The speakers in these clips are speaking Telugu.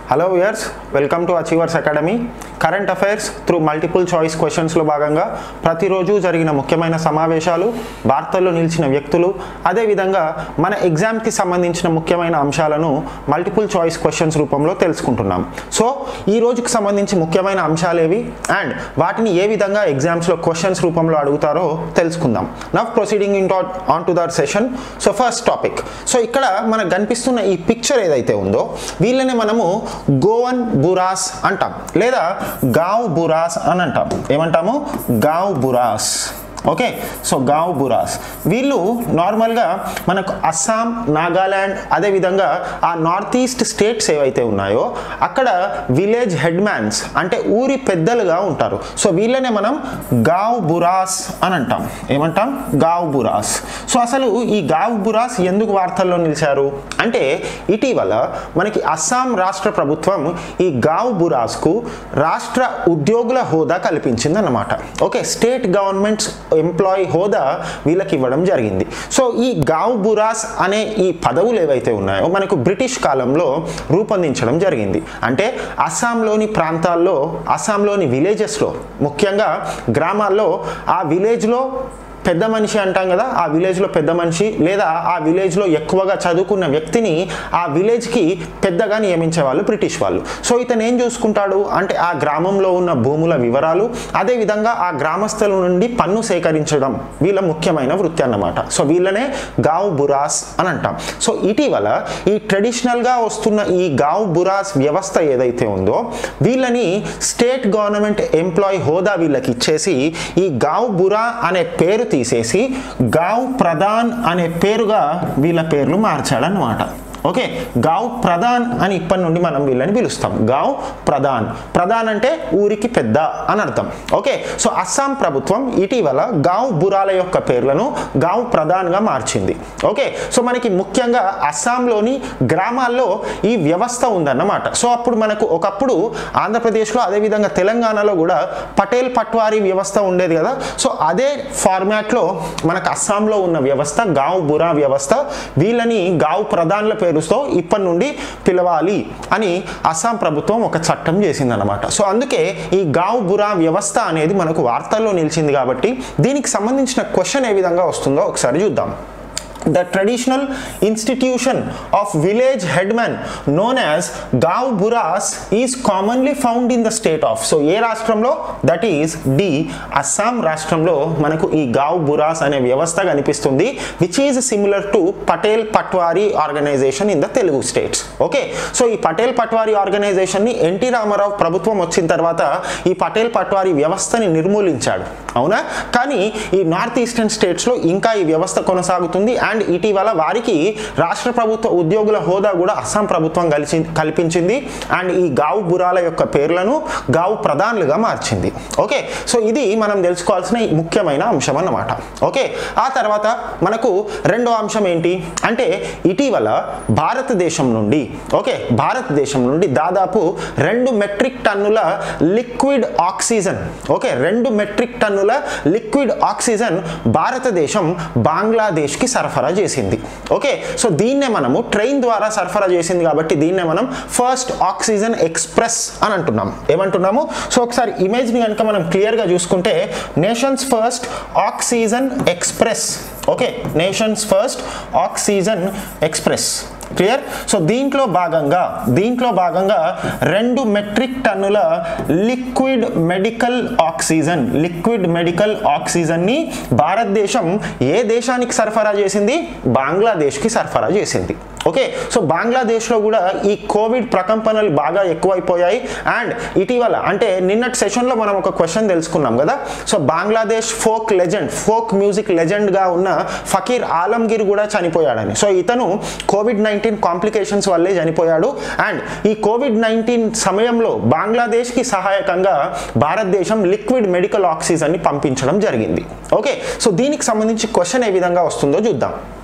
hello viewers welcome to achievers academy current affairs through multiple choice క్వశ్చన్స్లో భాగంగా ప్రతిరోజు జరిగిన ముఖ్యమైన సమావేశాలు వార్తల్లో నిలిచిన వ్యక్తులు అదేవిధంగా మన ఎగ్జామ్కి సంబంధించిన ముఖ్యమైన అంశాలను మల్టిపుల్ చాయిస్ క్వశ్చన్స్ రూపంలో తెలుసుకుంటున్నాం సో ఈ రోజుకి సంబంధించి ముఖ్యమైన అంశాలు ఏవి అండ్ వాటిని ఏ విధంగా ఎగ్జామ్స్లో క్వశ్చన్స్ రూపంలో అడుగుతారో తెలుసుకుందాం now proceeding in on to the session so first topic so ఇక్కడ మనకు కనిపిస్తున్న ఈ పిక్చర్ ఏదైతే ఉందో వీళ్ళని మనము గోవన్ బురాస్ అంటాం లేదా గావ్ బురాస్ అని అంటాం ఏమంటాము గావ్ బురాస్ ఓకే సో గావ్ బురాస్ వీళ్ళు నార్మల్గా మనకు అస్సాం నాగాల్యాండ్ అదేవిధంగా ఆ నార్త్ ఈస్ట్ స్టేట్స్ ఏవైతే ఉన్నాయో అక్కడ విలేజ్ హెడ్ మ్యాన్స్ అంటే ఊరి పెద్దలుగా ఉంటారు సో వీళ్ళనే మనం గావ్ బురాస్ అని అంటాం ఏమంటాం గావ్ బురాస్ సో అసలు ఈ గావ్ బురాస్ ఎందుకు వార్తల్లో నిలిచారు అంటే ఇటీవల మనకి అస్సాం రాష్ట్ర ప్రభుత్వం ఈ గావ్ బురాస్కు రాష్ట్ర ఉద్యోగుల హోదా కల్పించింది అన్నమాట ఓకే స్టేట్ గవర్నమెంట్స్ ఎంప్లాయీ హోదా వీళ్ళకి ఇవ్వడం జరిగింది సో ఈ గావ్ బురాస్ అనే ఈ పదవులు ఏవైతే ఉన్నాయో మనకు బ్రిటిష్ కాలంలో రూపొందించడం జరిగింది అంటే అస్సాంలోని ప్రాంతాల్లో అస్సాంలోని విలేజెస్లో ముఖ్యంగా గ్రామాల్లో ఆ విలేజ్లో పెద్ద మనిషి అంటాం కదా ఆ విలేజ్లో పెద్ద మనిషి లేదా ఆ విలేజ్లో ఎక్కువగా చదువుకున్న వ్యక్తిని ఆ విలేజ్కి పెద్దగా నియమించే వాళ్ళు బ్రిటిష్ వాళ్ళు సో ఇతను ఏం చూసుకుంటాడు అంటే ఆ గ్రామంలో ఉన్న భూముల వివరాలు అదేవిధంగా ఆ గ్రామస్తుల నుండి పన్ను సేకరించడం వీళ్ళ ముఖ్యమైన వృత్తి అన్నమాట సో వీళ్ళనే గావ్ బురాస్ అని అంటాం సో ఇటీవల ఈ ట్రెడిషనల్గా వస్తున్న ఈ గావ్ బురాస్ వ్యవస్థ ఏదైతే ఉందో వీళ్ళని స్టేట్ గవర్నమెంట్ ఎంప్లాయీ హోదా వీళ్ళకి ఇచ్చేసి ఈ గావ్ బురా అనే పేరు తీసేసి గావ్ ప్రధాన్ అనే పేరుగా వీళ్ళ పేర్లు మార్చాడనమాట ఓకే గావ్ ప్రధాన్ అని ఇప్పటి నుండి మనం వీళ్ళని పిలుస్తాం గావ్ ప్రధాన్ ప్రధాన్ అంటే ఊరికి పెద్ద అని అర్థం ఓకే సో అస్సాం ప్రభుత్వం ఇటీవల గావ్ బురాల యొక్క పేర్లను గావ్ ప్రధాన్గా మార్చింది ఓకే సో మనకి ముఖ్యంగా అస్సాంలోని గ్రామాల్లో ఈ వ్యవస్థ ఉందన్నమాట సో అప్పుడు మనకు ఒకప్పుడు ఆంధ్రప్రదేశ్లో అదేవిధంగా తెలంగాణలో కూడా పటేల్ పట్వారీ వ్యవస్థ ఉండేది కదా సో అదే ఫార్మాట్లో మనకు అస్సాంలో ఉన్న వ్యవస్థ గావ్ బురా వ్యవస్థ వీళ్ళని గావ్ ప్రధాన్ల పేరుతో ఇప్పటి నుండి పిలవాలి అని అస్సాం ప్రభుత్వం ఒక చట్టం చేసిందనమాట సో అందుకే ఈ గావ్ బురా వ్యవస్థ అనేది మనకు వార్తల్లో నిలిచింది కాబట్టి దీనికి సంబంధించిన క్వశ్చన్ ఏ విధంగా వస్తుందో ఒకసారి చూద్దాం the traditional institution of village headman known as gav buras is commonly found in the state of so ఏ రాష్ట్రంలో దట్ ఈస్ డి అస్సాం రాష్ట్రంలో మనకు ఈ గావ్ బురాస్ అనే వ్యవస్థ కనిపిస్తుంది which is similar to Patel Patwari organisation in the Telugu states okay so ఈ పటేల్ పట్వారీ ఆర్గనైజేషన్ ని ఎన్టీ రామారావు ప్రభుత్వం వచ్చిన తర్వాత ఈ పటేల్ పట్వారీ వ్యవస్థని నిర్మూలించాడు అవునా కానీ ఈ నార్త్ ఈస్టర్న్ స్టేట్స్లో ఇంకా ఈ వ్యవస్థ కొనసాగుతుంది అండ్ ఇటీవల వారికి రాష్ట్ర ప్రభుత్వ ఉద్యోగుల హోదా కూడా అస్సాం ప్రభుత్వం కలిసి కల్పించింది అండ్ ఈ గావ్ బురాల యొక్క పేర్లను గావ్ ప్రధానులుగా మార్చింది ఓకే సో ఇది మనం తెలుసుకోవాల్సిన ముఖ్యమైన అంశం అన్నమాట ఓకే ఆ తర్వాత మనకు రెండో అంశం ఏంటి అంటే ఇటీవల భారతదేశం నుండి ఓకే భారతదేశం నుండి దాదాపు రెండు మెట్రిక్ టన్నుల లిక్విడ్ ఆక్సిజన్ ఓకే రెండు మెట్రిక్ టన్నుల లిక్విడ్ ఆక్సిజన్ భారతదేశం బంగ్లాదేశ్కి సరఫరా చేసింది ఓకే సో దీన్నే మనము ట్రైన్ ద్వారా సరఫరా చేసింది కాబట్టి దీన్నే మనం ఫస్ట్ ఆక్సిజన్ ఎక్స్ప్రెస్ అని అంటున్నాం ఏమంటున్నాము సో ఒకసారి ఇమేజ్ని కనుక మనం క్లియర్గా చూసుకుంటే nations first oxygen express okay nations first oxygen express clear so దీంట్లో భాగంగా దీంట్లో భాగంగా రెండు మెట్రిక్ టన్నుల liquid medical oxygen liquid medical ఆక్సిజన్ని భారతదేశం ఏ దేశానికి సరఫరా చేసింది బంగ్లాదేశ్కి సరఫరా చేసింది ఓకే సో బంగ్లాదేశ్లో కూడా ఈ కోవిడ్ ప్రకంపనలు బాగా ఎక్కువైపోయాయి అండ్ ఇటీవల అంటే నిన్నటి సెషన్లో మనం ఒక క్వశ్చన్ తెలుసుకున్నాం కదా so Bangladesh folk legend folk music లెజెండ్గా ఉన్న ఫకీర్ ఆలంగీర్ కూడా చనిపోయాడని సో ఇతను కోవిడ్ నైన్టీన్ కాంప్లికేషన్స్ వల్లే చనిపోయాడు అండ్ ఈ కోవిడ్ నైన్టీన్ సమయంలో బంగ్లాదేశ్కి సహాయకంగా భారతదేశం లిక్విడ్ మెడికల్ ఆక్సిజన్ని పంపించడం జరిగింది ఓకే సో దీనికి సంబంధించి క్వశ్చన్ ఏ విధంగా వస్తుందో చూద్దాం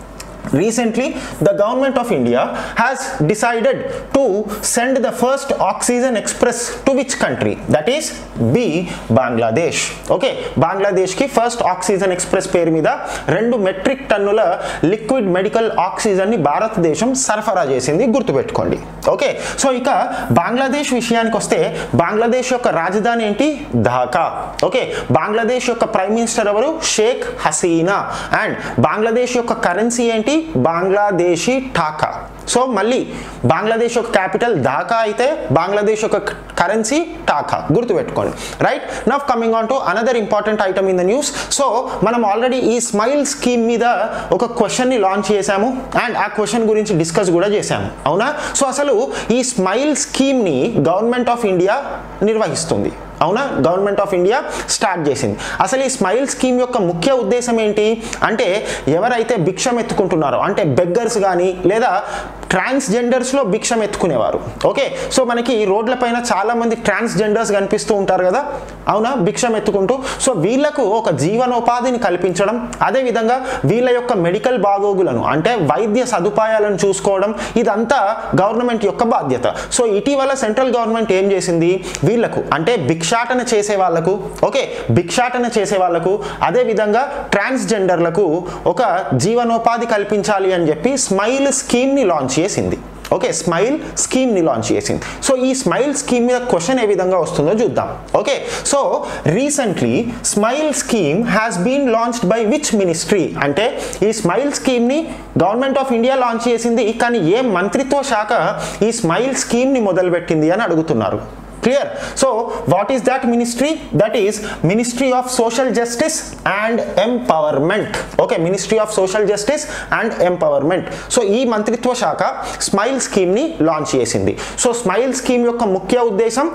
recently the government of india has decided to send the first oxygen express to which country that is b bangladesh okay Bangladesh కి ఫస్ట్ ఆక్సిజన్ ఎక్స్ప్రెస్ పేరు మీద రెండు మెట్రిక్ టన్నుల లిక్విడ్ మెడికల్ ఆక్సిజన్ ని భారతదేశం సరఫరా చేసింది గుర్తుపెట్టుకోండి ఓకే సో ఇక బంగ్లాదేశ్ విషయానికి వస్తే బంగ్లాదేశ్ యొక్క రాజధాని ఏంటి ఢాకా ఓకే బంగ్లాదేశ్ యొక్క ప్రైమ్ మినిస్టర్ ఎవరు షేక్ హసీనా అండ్ బంగ్లాదేశ్ యొక్క కరెన్సీ ఏంటి బంగ్లాదేశీ ఠాకా సో మళ్ళీ బంగ్లాదేశ్ యొక్క క్యాపిటల్ ఢాకా అయితే బంగ్లాదేశ్ యొక్క కరెన్సీ టాకా గుర్తుపెట్టుకోండి right now coming on to another important item in the news so మనం ఆల్రెడీ ఈ స్మైల్ స్కీమ్ మీద ఒక క్వశ్చన్ని లాంచ్ చేశాము అండ్ ఆ క్వశ్చన్ గురించి డిస్కస్ కూడా చేశాము అవునా సో అసలు ఈ స్మైల్ స్కీమ్ని గవర్నమెంట్ ఆఫ్ ఇండియా నిర్వహిస్తుంది అవునా గవర్నమెంట్ ఆఫ్ ఇండియా స్టార్ట్ చేసింది అసలు ఈ స్మైల్ స్కీమ్ యొక్క ముఖ్య ఉద్దేశం ఏంటి అంటే ఎవరైతే భిక్షం ఎత్తుకుంటున్నారో అంటే బెగ్గర్స్ కానీ లేదా ట్రాన్స్జెండర్స్లో భిక్షం ఎత్తుకునేవారు ఓకే సో మనకి రోడ్లపైన చాలా మంది ట్రాన్స్జెండర్స్ కనిపిస్తూ ఉంటారు కదా అవునా భిక్షం ఎత్తుకుంటూ సో వీళ్ళకు ఒక జీవనోపాధిని కల్పించడం అదేవిధంగా వీళ్ళ యొక్క మెడికల్ బాగోగులను అంటే వైద్య సదుపాయాలను చూసుకోవడం ఇదంతా గవర్నమెంట్ యొక్క బాధ్యత సో ఇటీవల సెంట్రల్ గవర్నమెంట్ ఏం చేసింది వీళ్ళకు అంటే భిక్షాటన చేసే వాళ్ళకు ఓకే భిక్షాటన చేసే వాళ్ళకు అదేవిధంగా ట్రాన్స్జెండర్లకు ఒక జీవనోపాధి కల్పించాలి అని చెప్పి స్మైల్ స్కీమ్ని లాంచ్ చేసింది ఓకే స్మైల్ స్కీమ్ని లాంచ్ చేసింది సో ఈ స్మైల్ స్కీమ్ మీద క్వశ్చన్ ఏ విధంగా వస్తుందో చూద్దాం okay so recently smile scheme has been launched by which ministry అంటే ఈ స్మైల్ స్కీమ్ని గవర్నమెంట్ ఆఫ్ ఇండియా లాంచ్ చేసింది కానీ ఏ మంత్రిత్వ శాఖ ఈ స్మైల్ స్కీమ్ని మొదలుపెట్టింది అని అడుగుతున్నారు clear so what is that ministry that is ministry of social justice and empowerment okay ministry of social justice and empowerment so ఈ మంత్రిత్వ శాఖ స్మైల్ స్కీమ్ని లాంచ్ చేసింది సో స్మైల్ స్కీమ్ యొక్క ముఖ్య ఉద్దేశం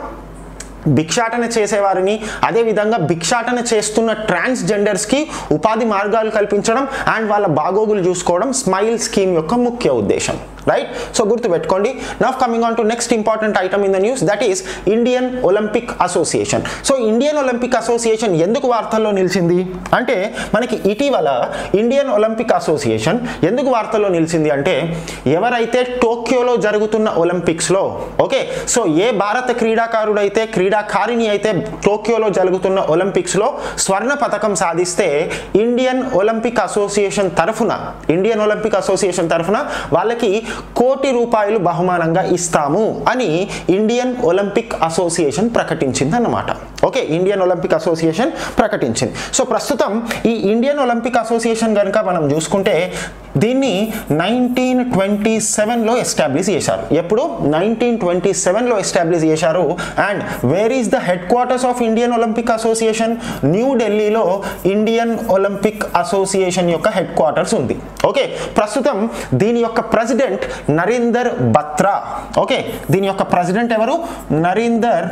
భిక్షాటన చేసేవారిని అదేవిధంగా భిక్షాటన చేస్తున్న ట్రాన్స్జెండర్స్కి ఉపాధి మార్గాలు కల్పించడం అండ్ వాళ్ళ బాగోగులు చూసుకోవడం స్మైల్ స్కీమ్ యొక్క ముఖ్య ఉద్దేశం రైట్ సో గుర్తుపెట్టుకోండి now coming on to next important item in the news that is Indian Olympic Association so Indian Olympic Association ఎందుకు వార్తల్లో నిలిచింది అంటే మనకి ఇటీవల ఇండియన్ ఒలింపిక్ అసోసియేషన్ ఎందుకు వార్తల్లో నిలిచింది అంటే ఎవరైతే టోక్యోలో జరుగుతున్న ఒలింపిక్స్లో ఓకే సో ఏ భారత క్రీడాకారుడైతే క్రీడాకారిణి అయితే టోక్యోలో జరుగుతున్న ఒలింపిక్స్లో స్వర్ణ పథకం సాధిస్తే ఇండియన్ ఒలింపిక్ అసోసియేషన్ తరఫున ఇండియన్ ఒలింపిక్ అసోసియేషన్ తరఫున వాళ్ళకి కోటి రూపాయలు బహుమానంగా ఇస్తాము అని ఇండియన్ ఒలింపిక్ అసోసియేషన్ ప్రకటించింది అన్నమాట ఓకే ఇండియన్ ఒలింపిక్ అసోసియేషన్ ప్రకటించింది సో ప్రస్తుతం ఈ ఇండియన్ ఒలింపిక్ అసోసియేషన్ కనుక మనం చూసుకుంటే దీన్ని నైన్టీన్ ట్వంటీ సెవెన్లో ఎస్టాబ్లిష్ చేశారు ఎప్పుడు నైన్టీన్ ట్వంటీ సెవెన్లో ఎస్టాబ్లిష్ చేశారు and where is the headquarters of Indian Olympic Association న్యూ ఢిల్లీలో ఇండియన్ ఒలింపిక్ అసోసియేషన్ యొక్క హెడ్ క్వార్టర్స్ ఉంది ఓకే ప్రస్తుతం దీని యొక్క ప్రెసిడెంట్ నరీందర్ బత్రా ఓకే దీని యొక్క ప్రెసిడెంట్ ఎవరు నరీందర్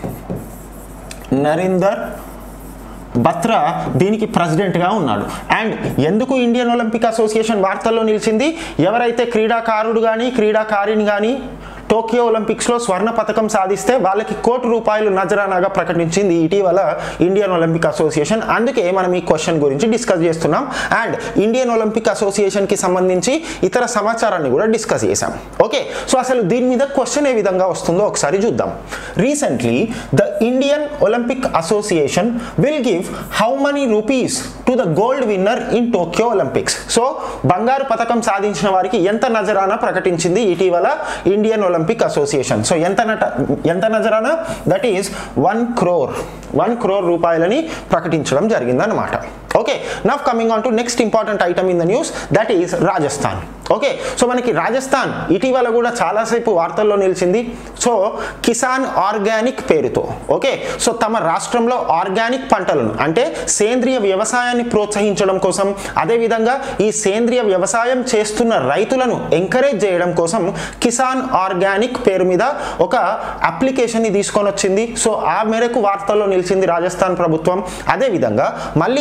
నరీందర్ బత్రా దీనికి ప్రెసిడెంట్గా ఉన్నాడు అండ్ ఎందుకు ఇండియన్ ఒలింపిక్ అసోసియేషన్ వార్తల్లో నిలిచింది ఎవరైతే క్రీడాకారుడు కానీ క్రీడాకారిని కానీ టోక్యో ఒలింపిక్స్లో స్వర్ణ పథకం సాధిస్తే వాళ్ళకి కోటి రూపాయలు నజరానాగా ప్రకటించింది ఇటీవల ఇండియన్ ఒలింపిక్ అసోసియేషన్ అందుకే మనం ఈ క్వశ్చన్ గురించి డిస్కస్ చేస్తున్నాం అండ్ ఇండియన్ ఒలింపిక్ అసోసియేషన్కి సంబంధించి ఇతర సమాచారాన్ని కూడా డిస్కస్ చేశాం ఓకే సో అసలు దీని మీద క్వశ్చన్ ఏ విధంగా వస్తుందో ఒకసారి చూద్దాం recently the Indian Olympic Association will give how money rupees to the gold winner in Tokyo Olympics so బంగారు పథకం సాధించిన వారికి ఎంత నజరానా ప్రకటించింది ఇటీవల ఇండియన్ ఒలింపిక్ అసోసియేషన్ సో ఎంత నట ఎంత నజరానా that is one crore one crore రూపాయలని ప్రకటించడం జరిగిందనమాట okay now coming on to next important item in the news that is Rajasthan okay so మనకి రాజస్థాన్ ఇటీవల కూడా చాలాసేపు వార్తల్లో నిలిచింది సో కిసాన్ ఆర్గానిక్ పేరుతో ఓకే సో తమ రాష్ట్రంలో ఆర్గానిక్ పంటలను అంటే సేంద్రియ వ్యవసాయాన్ని ప్రోత్సహించడం కోసం అదేవిధంగా ఈ సేంద్రియ వ్యవసాయం చేస్తున్న రైతులను ఎంకరేజ్ చేయడం కోసం కిసాన్ ఆర్గానిక్ పేరు మీద ఒక అప్లికేషన్ని తీసుకొని వచ్చింది సో ఆ మేరకు వార్తల్లో నిలిచింది రాజస్థాన్ ప్రభుత్వం అదేవిధంగా మళ్ళీ ఇప్పుడు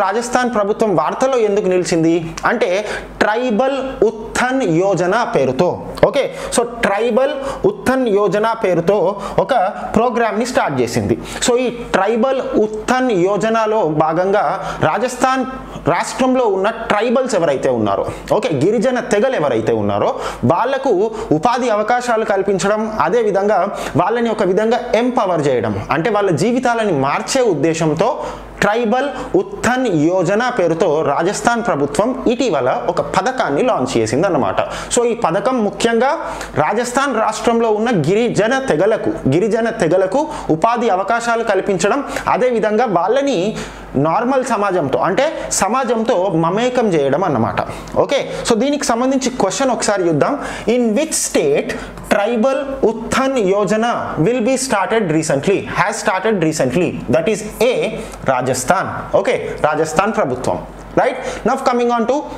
రాజస్థాన్ ప్రభుత్వం వార్తల్లో ఎందుకు నిలిచింది అంటే ట్రైబల్ ఉత్థన్ యోజన పేరుతో okay so tribal Utthan Yojana పేరుతో ఒక ప్రోగ్రామ్ని స్టార్ట్ చేసింది సో ఈ ట్రైబల్ ఉత్థన్ యోజనలో భాగంగా రాజస్థాన్ రాష్ట్రంలో ఉన్న ట్రైబల్స్ ఎవరైతే ఉన్నారో ఓకే గిరిజన తెగలు ఎవరైతే ఉన్నారో వాళ్లకు ఉపాధి అవకాశాలు కల్పించడం అదే విధంగా వాళ్ళని ఒక విధంగా ఎంపవర్ చేయడం అంటే వాళ్ళ జీవితాలని మార్చే ఉద్దేశంతో ట్రైబల్ ఉత్థన్ యోజన పేరుతో రాజస్థాన్ ప్రభుత్వం ఇటీవల ఒక పథకాన్ని లాంచ్ చేసింది అన్నమాట సో ఈ పథకం ముఖ్యంగా రాజస్థాన్ రాష్ట్రంలో ఉన్న గిరిజన తెగలకు గిరిజన తెగలకు ఉపాధి అవకాశాలు కల్పించడం అదేవిధంగా వాళ్ళని నార్మల్ సమాజంతో అంటే సమాజంతో మమేకం చేయడం అన్నమాట ఓకే సో దీనికి సంబంధించి క్వశ్చన్ ఒకసారి చూద్దాం in which state tribal Utthan Yojana will be started recently has started recently that is A Rajasthan okay Rajasthan ప్రభుత్వం right now coming on to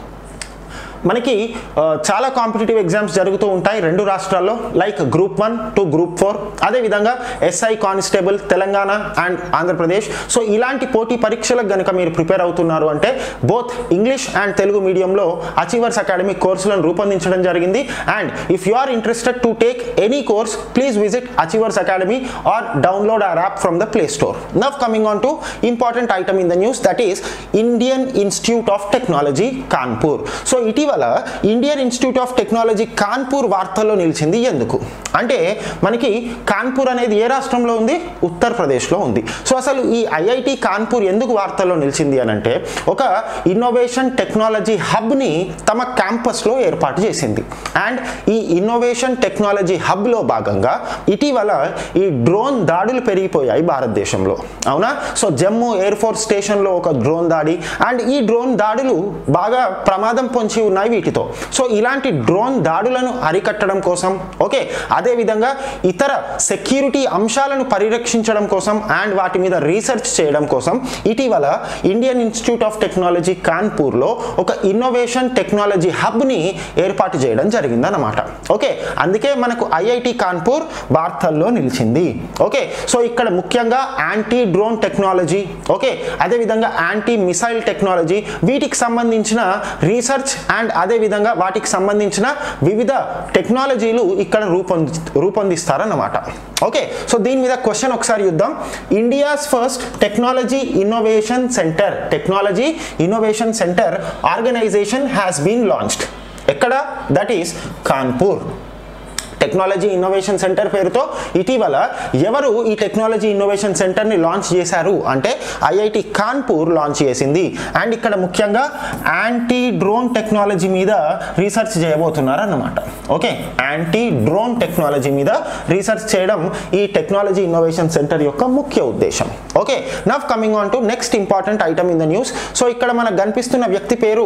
మనకి ఆ, చాలా కాంపిటేటివ్ ఎగ్జామ్స్ జరుగుతూ ఉంటాయి రెండు రాష్ట్రాల్లో like group one to group four అదేవిధంగా SI constable Telangana and Andhra Pradesh so ఇలాంటి పోటీ పరీక్షలకు గనుక మీరు ప్రిపేర్ అవుతున్నారు అంటే బోత్ ఇంగ్లీష్ అండ్ తెలుగు మీడియంలో అచీవర్స్ అకాడమీ కోర్సులను రూపొందించడం జరిగింది and if you are interested to take any course please visit achievers academy or download our app from the play store now coming on to important item in the news that is Indian Institute of Technology Kanpur so ఇటీవల Indian Institute of Technology Kanpur వార్తల్లో నిలిచింది ఎందుకు అంటే మనకి కాన్పూర్ అనేది ఏ రాష్ట్రంలో ఉంది ఉత్తరప్రదేశ్లో ఉంది సో అసలు ఈ ఐఐటి కాన్పూర్ ఎందుకు వార్తల్లో నిలిచింది అని అంటే ఒక ఇన్నోవేషన్ టెక్నాలజీ హబ్ని తమ క్యాంపస్లో ఏర్పాటు చేసింది అండ్ ఈ ఇన్నోవేషన్ టెక్నాలజీ హబ్లో భాగంగా ఇటీవల ఈ డ్రోన్ దాడులు పెరిగిపోయాయి భారతదేశంలో అవునా సో జమ్మూ ఎయిర్ ఫోర్స్ స్టేషన్లో ఒక డ్రోన్ దాడి అండ్ ఈ డ్రోన్ దాడులు బాగా ప్రమాదం పొంచి ఉన్నాయి వీటితో సో ఇలాంటి డ్రోన్ దాడులను అరికట్టడం కోసం ఓకే అదేవిధంగా ఇతర సెక్యూరిటీ అంశాలను పరిరక్షించడం కోసం అండ్ వాటి మీద రీసెర్చ్ చేయడం కోసం ఇటీవల ఇండియన్ ఇన్స్టిట్యూట్ ఆఫ్ టెక్నాలజీ కాన్పూర్లో ఒక ఇన్నోవేషన్ టెక్నాలజీ హబ్ని ఏర్పాటు చేయడం జరిగిందన్నమాట ఓకే అందుకే మనకు ఐఐటి కాన్పూర్ వార్తల్లో నిలిచింది ఓకే సో ఇక్కడ ముఖ్యంగా యాంటీ డ్రోన్ టెక్నాలజీ ఓకే అదేవిధంగా యాంటీ మిసైల్ టెక్నాలజీ వీటికి సంబంధించిన రీసెర్చ్ అండ్ అదేవిధంగా వాటికి సంబంధించిన వివిధ టెక్నాలజీలు ఇక్కడ రూపొంది రూపొందిస్తారన్నమాట ఓకే సో దీని మీద క్వశ్చన్ ఒకసారి చూద్దాం India's first technology innovation centre technology innovation centre organisation has been launched ఎక్కడ that is Kanpur technology innovation centre పేరుతో ఇటీవల ఎవరు ఈ టెక్నాలజీ ఇన్నోవేషన్ సెంటర్ని లాంచ్ చేశారు అంటే ఐఐటి కాన్పూర్ లాంచ్ చేసింది అండ్ ఇక్కడ ముఖ్యంగా యాంటీ డ్రోన్ టెక్నాలజీ మీద రీసెర్చ్ చేయబోతున్నారు అన్నమాట ఓకే యాంటీ డ్రోన్ టెక్నాలజీ మీద రీసెర్చ్ చేయడం ఈ టెక్నాలజీ ఇన్నోవేషన్ సెంటర్ యొక్క ముఖ్య ఉద్దేశం okay now coming on to next important item in the news so ఇక్కడ మనకు కనిపిస్తున్న వ్యక్తి పేరు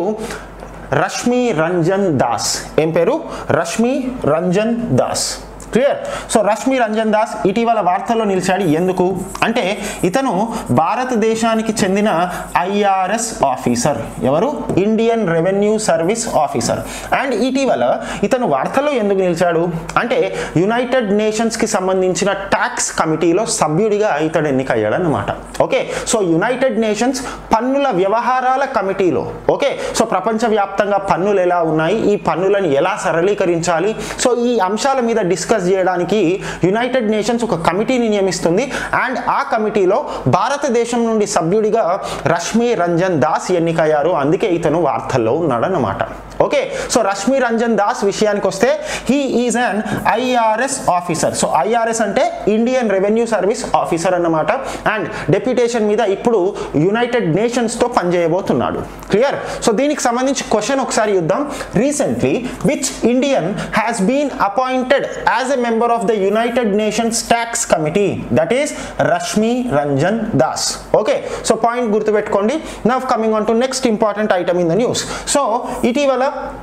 రష్మి రంజన్ దాస్ ఏం పేరు రష్మి రంజన్ దాస్ క్లియర్ సో రష్మి రంజన్ దాస్ ఇటీవల వార్తల్లో నిలిచాడు ఎందుకు అంటే ఇతను భారతదేశానికి చెందిన ఐఆర్ఎస్ ఆఫీసర్ ఎవరు Indian revenue service officer and ఇటీవల ఇతను వార్తల్లో ఎందుకు నిలిచాడు అంటే యునైటెడ్ నేషన్స్కి సంబంధించిన ట్యాక్స్ కమిటీలో సభ్యుడిగా ఇతడు ఎన్నికయ్యాడు అనమాట ఓకే సో యునైటెడ్ నేషన్స్ పన్నుల వ్యవహారాల కమిటీలో ఓకే సో ప్రపంచవ్యాప్తంగా పన్నులు ఎలా ఉన్నాయి ఈ పన్నులను ఎలా సరళీకరించాలి సో ఈ అంశాల మీద డిస్కస్ చేయడానికి యునైటెడ్ నేషన్స్ ఒక కమిటీని నియమిస్తుంది అండ్ ఆ కమిటీలో భారతదేశం నుండి సభ్యుడిగా రష్మి రంజన్ దాస్ ఎన్నికయ్యారు అందుకే ఇతను వార్తల్లో ఉన్నాడన్నమాట ఓకే సో రష్మి రంజన్ దాస్ విషయానికి వస్తే he is an IRS officer so IRS అంటే ఇండియన్ రెవెన్యూ సర్వీస్ ఆఫీసర్ అన్నమాట అండ్ డెప్యుటేషన్ మీద ఇప్పుడు యునైటెడ్ నేషన్స్తో పనిచేయబోతున్నాడు క్లియర్ సో దీనికి సంబంధించి క్వశ్చన్ ఒకసారి చూద్దాం recently which Indian has been appointed as a member of the united nations tax committee that is Rashmi Ranjan Das okay so point గుర్తుపెట్టుకోండి now coming on to next important item in the news so ఇటీవల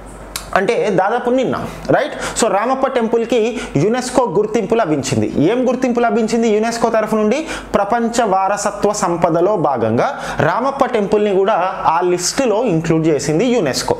అంటే దాదాపు నిన్న రైట్ సో రామప్ప టెంపుల్కి యునెస్కో గుర్తింపు లభించింది ఏం గుర్తింపు లభించింది యునెస్కో తరఫు నుండి ప్రపంచ వారసత్వ సంపదలో భాగంగా రామప్ప టెంపుల్ని కూడా ఆ లిస్టులో ఇంక్లూడ్ చేసింది యునెస్కో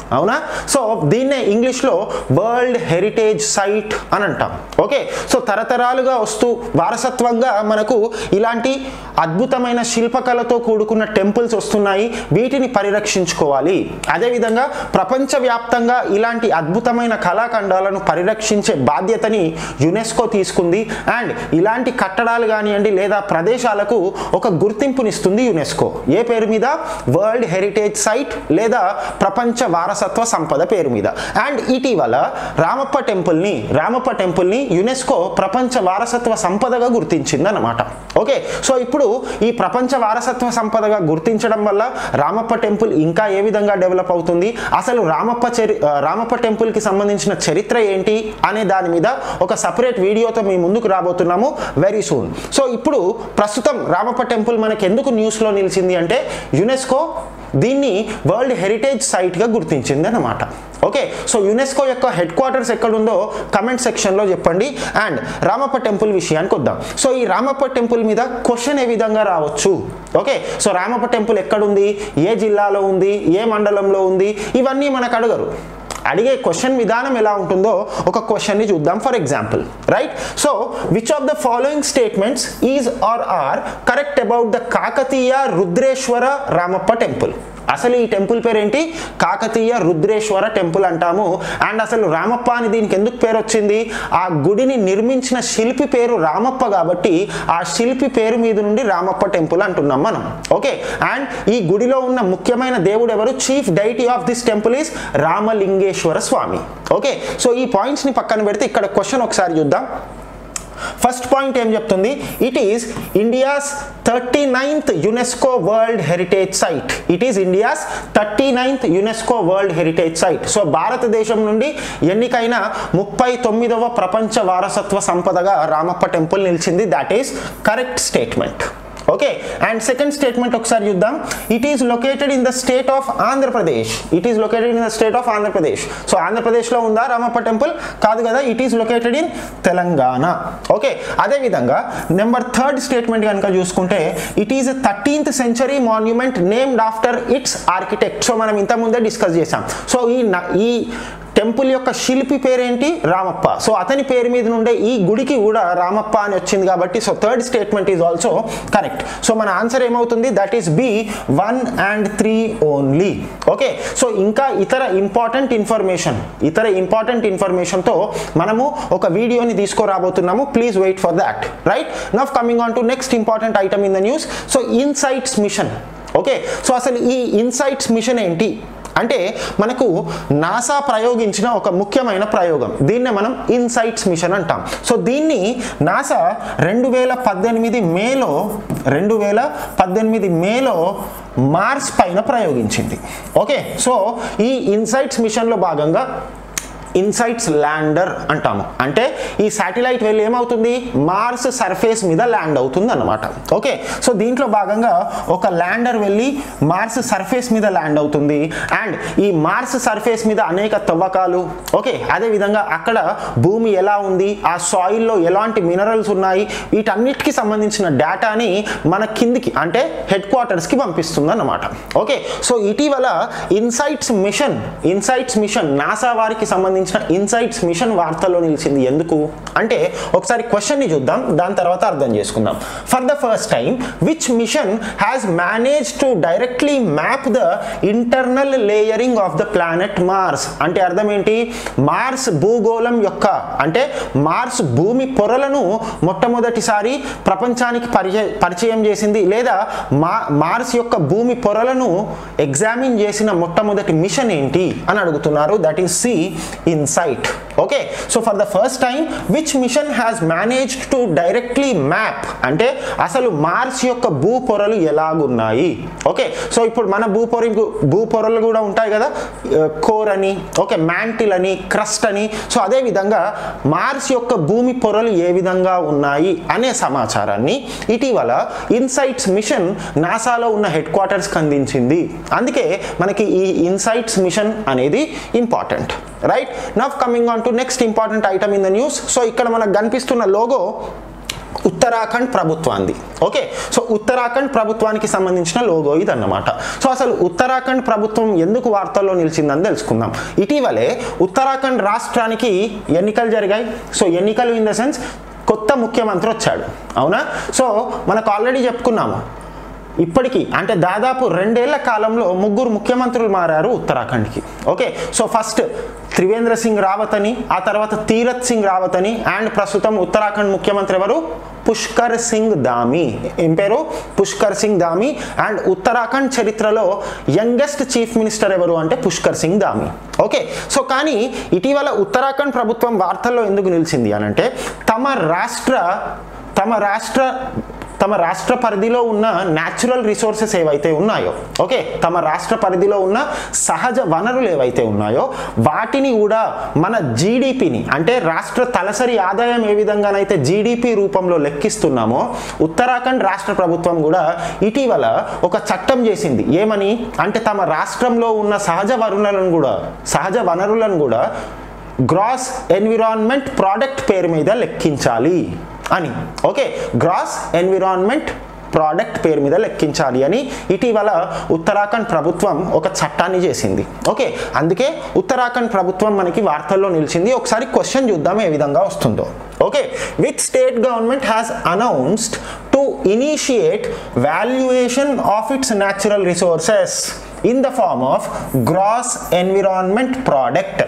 అవునా సో దీన్నే ఇంగ్లీష్లో వరల్డ్ హెరిటేజ్ సైట్ అని అంటాం ఓకే సో తరతరాలుగా వస్తూ వారసత్వంగా మనకు ఇలాంటి అద్భుతమైన శిల్పకళతో కూడుకున్న టెంపుల్స్ వస్తున్నాయి వీటిని పరిరక్షించుకోవాలి అదేవిధంగా ప్రపంచవ్యాప్తంగా ఇలాంటి అద్భుతమైన కళాఖండాలను పరిరక్షించే బాధ్యతని యునెస్కో తీసుకుంది అండ్ ఇలాంటి కట్టడాలు కానివ్వండి లేదా ప్రదేశాలకు ఒక గుర్తింపునిస్తుంది యునెస్కో ఏ పేరు మీద వరల్డ్ హెరిటేజ్ సైట్ లేదా ప్రపంచ వారసత్వ సంపద పేరు మీద అండ్ ఇటీవల రామప్ప టెంపుల్ని రామప్ప టెంపుల్ని యునెస్కో ప్రపంచ వారసత్వ సంపదగా గుర్తించింది అనమాట ఓకే సో ఇప్పుడు ఈ ప్రపంచ వారసత్వ సంపదగా గుర్తించడం వల్ల రామప్ప టెంపుల్ ఇంకా ఏ విధంగా డెవలప్ అవుతుంది అసలు రామప్ప చరి ఆ, రామప్ప టెంపుల్కి సంబంధించిన చరిత్ర ఏంటి అనే దాని మీద ఒక సపరేట్ వీడియోతో మీ ముందుకు రాబోతున్నాము వెరీ సూన్ సో ఇప్పుడు ప్రస్తుతం రామప్ప టెంపుల్ మనకి ఎందుకు న్యూస్లో నిలిచింది అంటే యునెస్కో దీన్ని వరల్డ్ హెరిటేజ్ సైట్గా గుర్తించింది అన్నమాట ఓకే సో యునెస్కో యొక్క హెడ్ క్వార్టర్స్ ఎక్కడుందో కమెంట్ సెక్షన్లో చెప్పండి అండ్ రామప్ప టెంపుల్ విషయానికి వద్దాం సో ఈ రామప్ప టెంపుల్ మీద క్వశ్చన్ ఏ విధంగా రావచ్చు ఓకే సో రామప్ప టెంపుల్ ఎక్కడుంది ఏ జిల్లాలో ఉంది ఏ మండలంలో ఉంది ఇవన్నీ మనకు అడగరు అడిగే క్వశ్చన్ విధానం ఎలా ఉంటుందో ఒక క్వశ్చన్ని చూద్దాం for example right so which of the following statements is are are correct about the Kakatiya Rudreswara Ramappa temple అసలు ఈ టెంపుల్ పేరు ఏంటి కాకతీయ రుద్రేశ్వర టెంపుల్ అంటాము అండ్ అసలు రామప్ప అని దీనికి ఎందుకు పేరు వచ్చింది ఆ గుడిని నిర్మించిన శిల్పి పేరు రామప్ప కాబట్టి ఆ శిల్పి పేరు మీద నుండి రామప్ప టెంపుల్ అంటున్నాం మనం ఓకే అండ్ ఈ గుడిలో ఉన్న ముఖ్యమైన దేవుడు ఎవరు chief deity of this temple is Ramalingeswara Swami okay so ఈ పాయింట్స్ని పక్కన పెడితే ఇక్కడ క్వశ్చన్ ఒకసారి చూద్దాం ఫస్ట్ పాయింట్ ఏం చెప్తుంది it is India's thirty ninth UNESCO world heritage site it is India's thirty ninth UNESCO world heritage site so భారతదేశం నుండి ఎన్నికైన ముప్పై తొమ్మిదవ ప్రపంచ వారసత్వ సంపదగా రామప్ప టెంపుల్ నిలిచింది that is correct statement okay and second statement ఒకసారి చూద్దాం it is located in the state of Andhra Pradesh it is located in the state of Andhra Pradesh so ఆంధ్రప్రదేశ్లో ఉందా రామప్ప టెంపుల్ కాదు కదా it is located in Telangana okay అదేవిధంగా నెంబర్ థర్డ్ స్టేట్మెంట్ కనుక చూసుకుంటే it is thirteenth century monument named after its architect so మనం ఇంతకుముందే డిస్కస్ చేసాం సో ఈ న- ఈ టెంపుల్ యొక్క శిల్పి పేరేంటి రామప్ప సో అతని పేరు మీద నుండే ఈ గుడికి కూడా రామప్ప అని వచ్చింది కాబట్టి so third statement is also correct so మన ఆన్సర్ ఏమవుతుంది that is B one and three only okay so ఇంకా ఇతర ఇంపార్టెంట్ ఇన్ఫర్మేషన్ ఇతర ఇంపార్టెంట్ ఇన్ఫర్మేషన్తో మనము ఒక వీడియోని తీసుకురాబోతున్నాము please wait for that right now coming on to next important item in the news so insights mission okay so అసలు ఈ ఇన్సైట్స్ మిషన్ ఏంటి అంటే మనకు నాసా ప్రయోగించిన ఒక ముఖ్యమైన ప్రయోగం దీన్నే మనం ఇన్సైట్స్ మిషన్ అంటాం సో దీన్ని నాసా రెండు వేల పద్దెనిమిది మేలో రెండు వేల పద్దెనిమిది మేలో మార్స్ పైన ప్రయోగించింది ఓకే సో ఈ ఇన్సైట్స్ మిషన్లో భాగంగా ఇన్సైట్స్ ల్యాండర్ అంటాము అంటే ఈ శాటిలైట్ వెళ్ళి ఏమవుతుంది మార్స్ సర్ఫేస్ మీద ల్యాండ్ అవుతుంది అనమాట ఓకే సో దీంట్లో భాగంగా ఒక ల్యాండర్ వెళ్ళి మార్స్ సర్ఫేస్ మీద ల్యాండ్ అవుతుంది అండ్ ఈ మార్స్ సర్ఫేస్ మీద అనేక తవ్వకాలు ఓకే అదేవిధంగా అక్కడ భూమి ఎలా ఉంది ఆ సాయిల్లో ఎలాంటి మినరల్స్ ఉన్నాయి వీటన్నిటికి సంబంధించిన డేటాని మన కిందికి అంటే హెడ్ క్వార్టర్స్కి పంపిస్తుంది అన్నమాట ఓకే సో ఇటీవల insights mission insights mission NASA వారికి సంబంధించిన ఇన్సైట్స్ మిషన్ వార్తల్లో నిలిచింది ఎందుకు అంటే ఒకసారి క్వశ్చన్ని చూద్దాం దాని తర్వాత అర్థం చేసుకుందాం for the first time which mission has manage to directly map the internal layering of the planet Mars అంటే అర్థం ఏంటి మార్స్ భూగోళం యొక్క అంటే మార్స్ భూమి పొరలను మొట్టమొదటిసారి ప్రపంచానికి పరిచయ పరిచయం చేసింది లేదా మా మార్స్ యొక్క భూమి పొరలను ఎగ్జామిన్ చేసిన మొట్టమొదటి మిషన్ ఏంటి అని అడుగుతున్నారు that is C insight okay so for the first time which mission has managed to directly map అంటే అసలు మార్స్ యొక్క భూ పొరలు ఎలాగున్నాయి ఓకే సో ఇప్పుడు మన భూ పొర భూ పొరలు కూడా ఉంటాయి కదా కోర్ అని ఓకే మ్యాంటిల్ అని క్రస్ట్ అని సో అదే విధంగా మార్స్ యొక్క భూమి పొరలు ఏ విధంగా ఉన్నాయి అనే సమాచారాన్ని ఇటీవల ఇన్సైట్స్ మిషన్ నాసాలో ఉన్న హెడ్ క్వార్టర్స్కి అందించింది అందుకే మనకి ఈ ఇన్సైట్స్ మిషన్ అనేది important right now coming on to next important item in the news so ఇక్కడ మనకు కనిపిస్తున్న లోగో ఉత్తరాఖండ్ ప్రభుత్వాన్ని ఓకే సో ఉత్తరాఖండ్ ప్రభుత్వానికి సంబంధించిన లోగో ఇది అన్నమాట సో అసలు ఉత్తరాఖండ్ ప్రభుత్వం ఎందుకు వార్తల్లో నిలిచిందని తెలుసుకుందాం ఇటీవలే ఉత్తరాఖండ్ రాష్ట్రానికి ఎన్నికలు జరిగాయి సో ఎన్నికలు ఇన్ ద సెన్స్ కొత్త ముఖ్యమంత్రి వచ్చాడు అవునా సో మనకు ఆల్రెడీ చెప్పుకున్నాము ఇప్పటికీ అంటే దాదాపు రెండేళ్ల కాలంలో ముగ్గురు ముఖ్యమంత్రులు మారారు ఉత్తరాఖండ్కి okay so first Trivendra Singh Rawat అని ఆ తర్వాత తీరత్ సింగ్ రావత్ అని అండ్ ప్రస్తుతం ఉత్తరాఖండ్ ముఖ్యమంత్రి ఎవరు పుష్కర్ సింగ్ దామి ఏం పేరు పుష్కర్ సింగ్ దామి అండ్ ఉత్తరాఖండ్ చరిత్రలో యంగెస్ట్ చీఫ్ మినిస్టర్ ఎవరు అంటే పుష్కర్ సింగ్ దామి ఓకే సో కానీ ఇటీవల ఉత్తరాఖండ్ ప్రభుత్వం వార్తల్లో ఎందుకు నిలిచింది అని అంటే తమ రాష్ట్ర తమ రాష్ట్ర తమ రాష్ట్ర పరిధిలో ఉన్న న్యాచురల్ రిసోర్సెస్ ఏవైతే ఉన్నాయో ఓకే తమ రాష్ట్ర పరిధిలో ఉన్న సహజ వనరులు ఏవైతే ఉన్నాయో వాటిని కూడా మన జీడిపిని అంటే రాష్ట్ర తలసరి ఆదాయం ఏ విధంగానైతే జీడిపి రూపంలో లెక్కిస్తున్నామో ఉత్తరాఖండ్ రాష్ట్ర ప్రభుత్వం కూడా ఇటీవల ఒక చట్టం చేసింది ఏమని అంటే తమ రాష్ట్రంలో ఉన్న సహజ వనరులను కూడా సహజ వనరులను కూడా గ్రాస్ ఎన్విరాన్మెంట్ ప్రోడక్ట్ పేరు మీద లెక్కించాలి అని ఓకే గ్రాస్ ఎన్విరాన్మెంట్ ప్రోడక్ట్ పేరు మీద లెక్కించాలి అని ఇటీవల ఉత్తరాఖండ్ ప్రభుత్వం ఒక చట్టాన్ని చేసింది ఓకే అందుకే ఉత్తరాఖండ్ ప్రభుత్వం మనకి వార్తల్లో నిలిచింది ఒకసారి క్వశ్చన్ చూద్దాం ఏ విధంగా వస్తుందో okay with state government has announced to initiate valuation of its natural resources in the form of gross environment product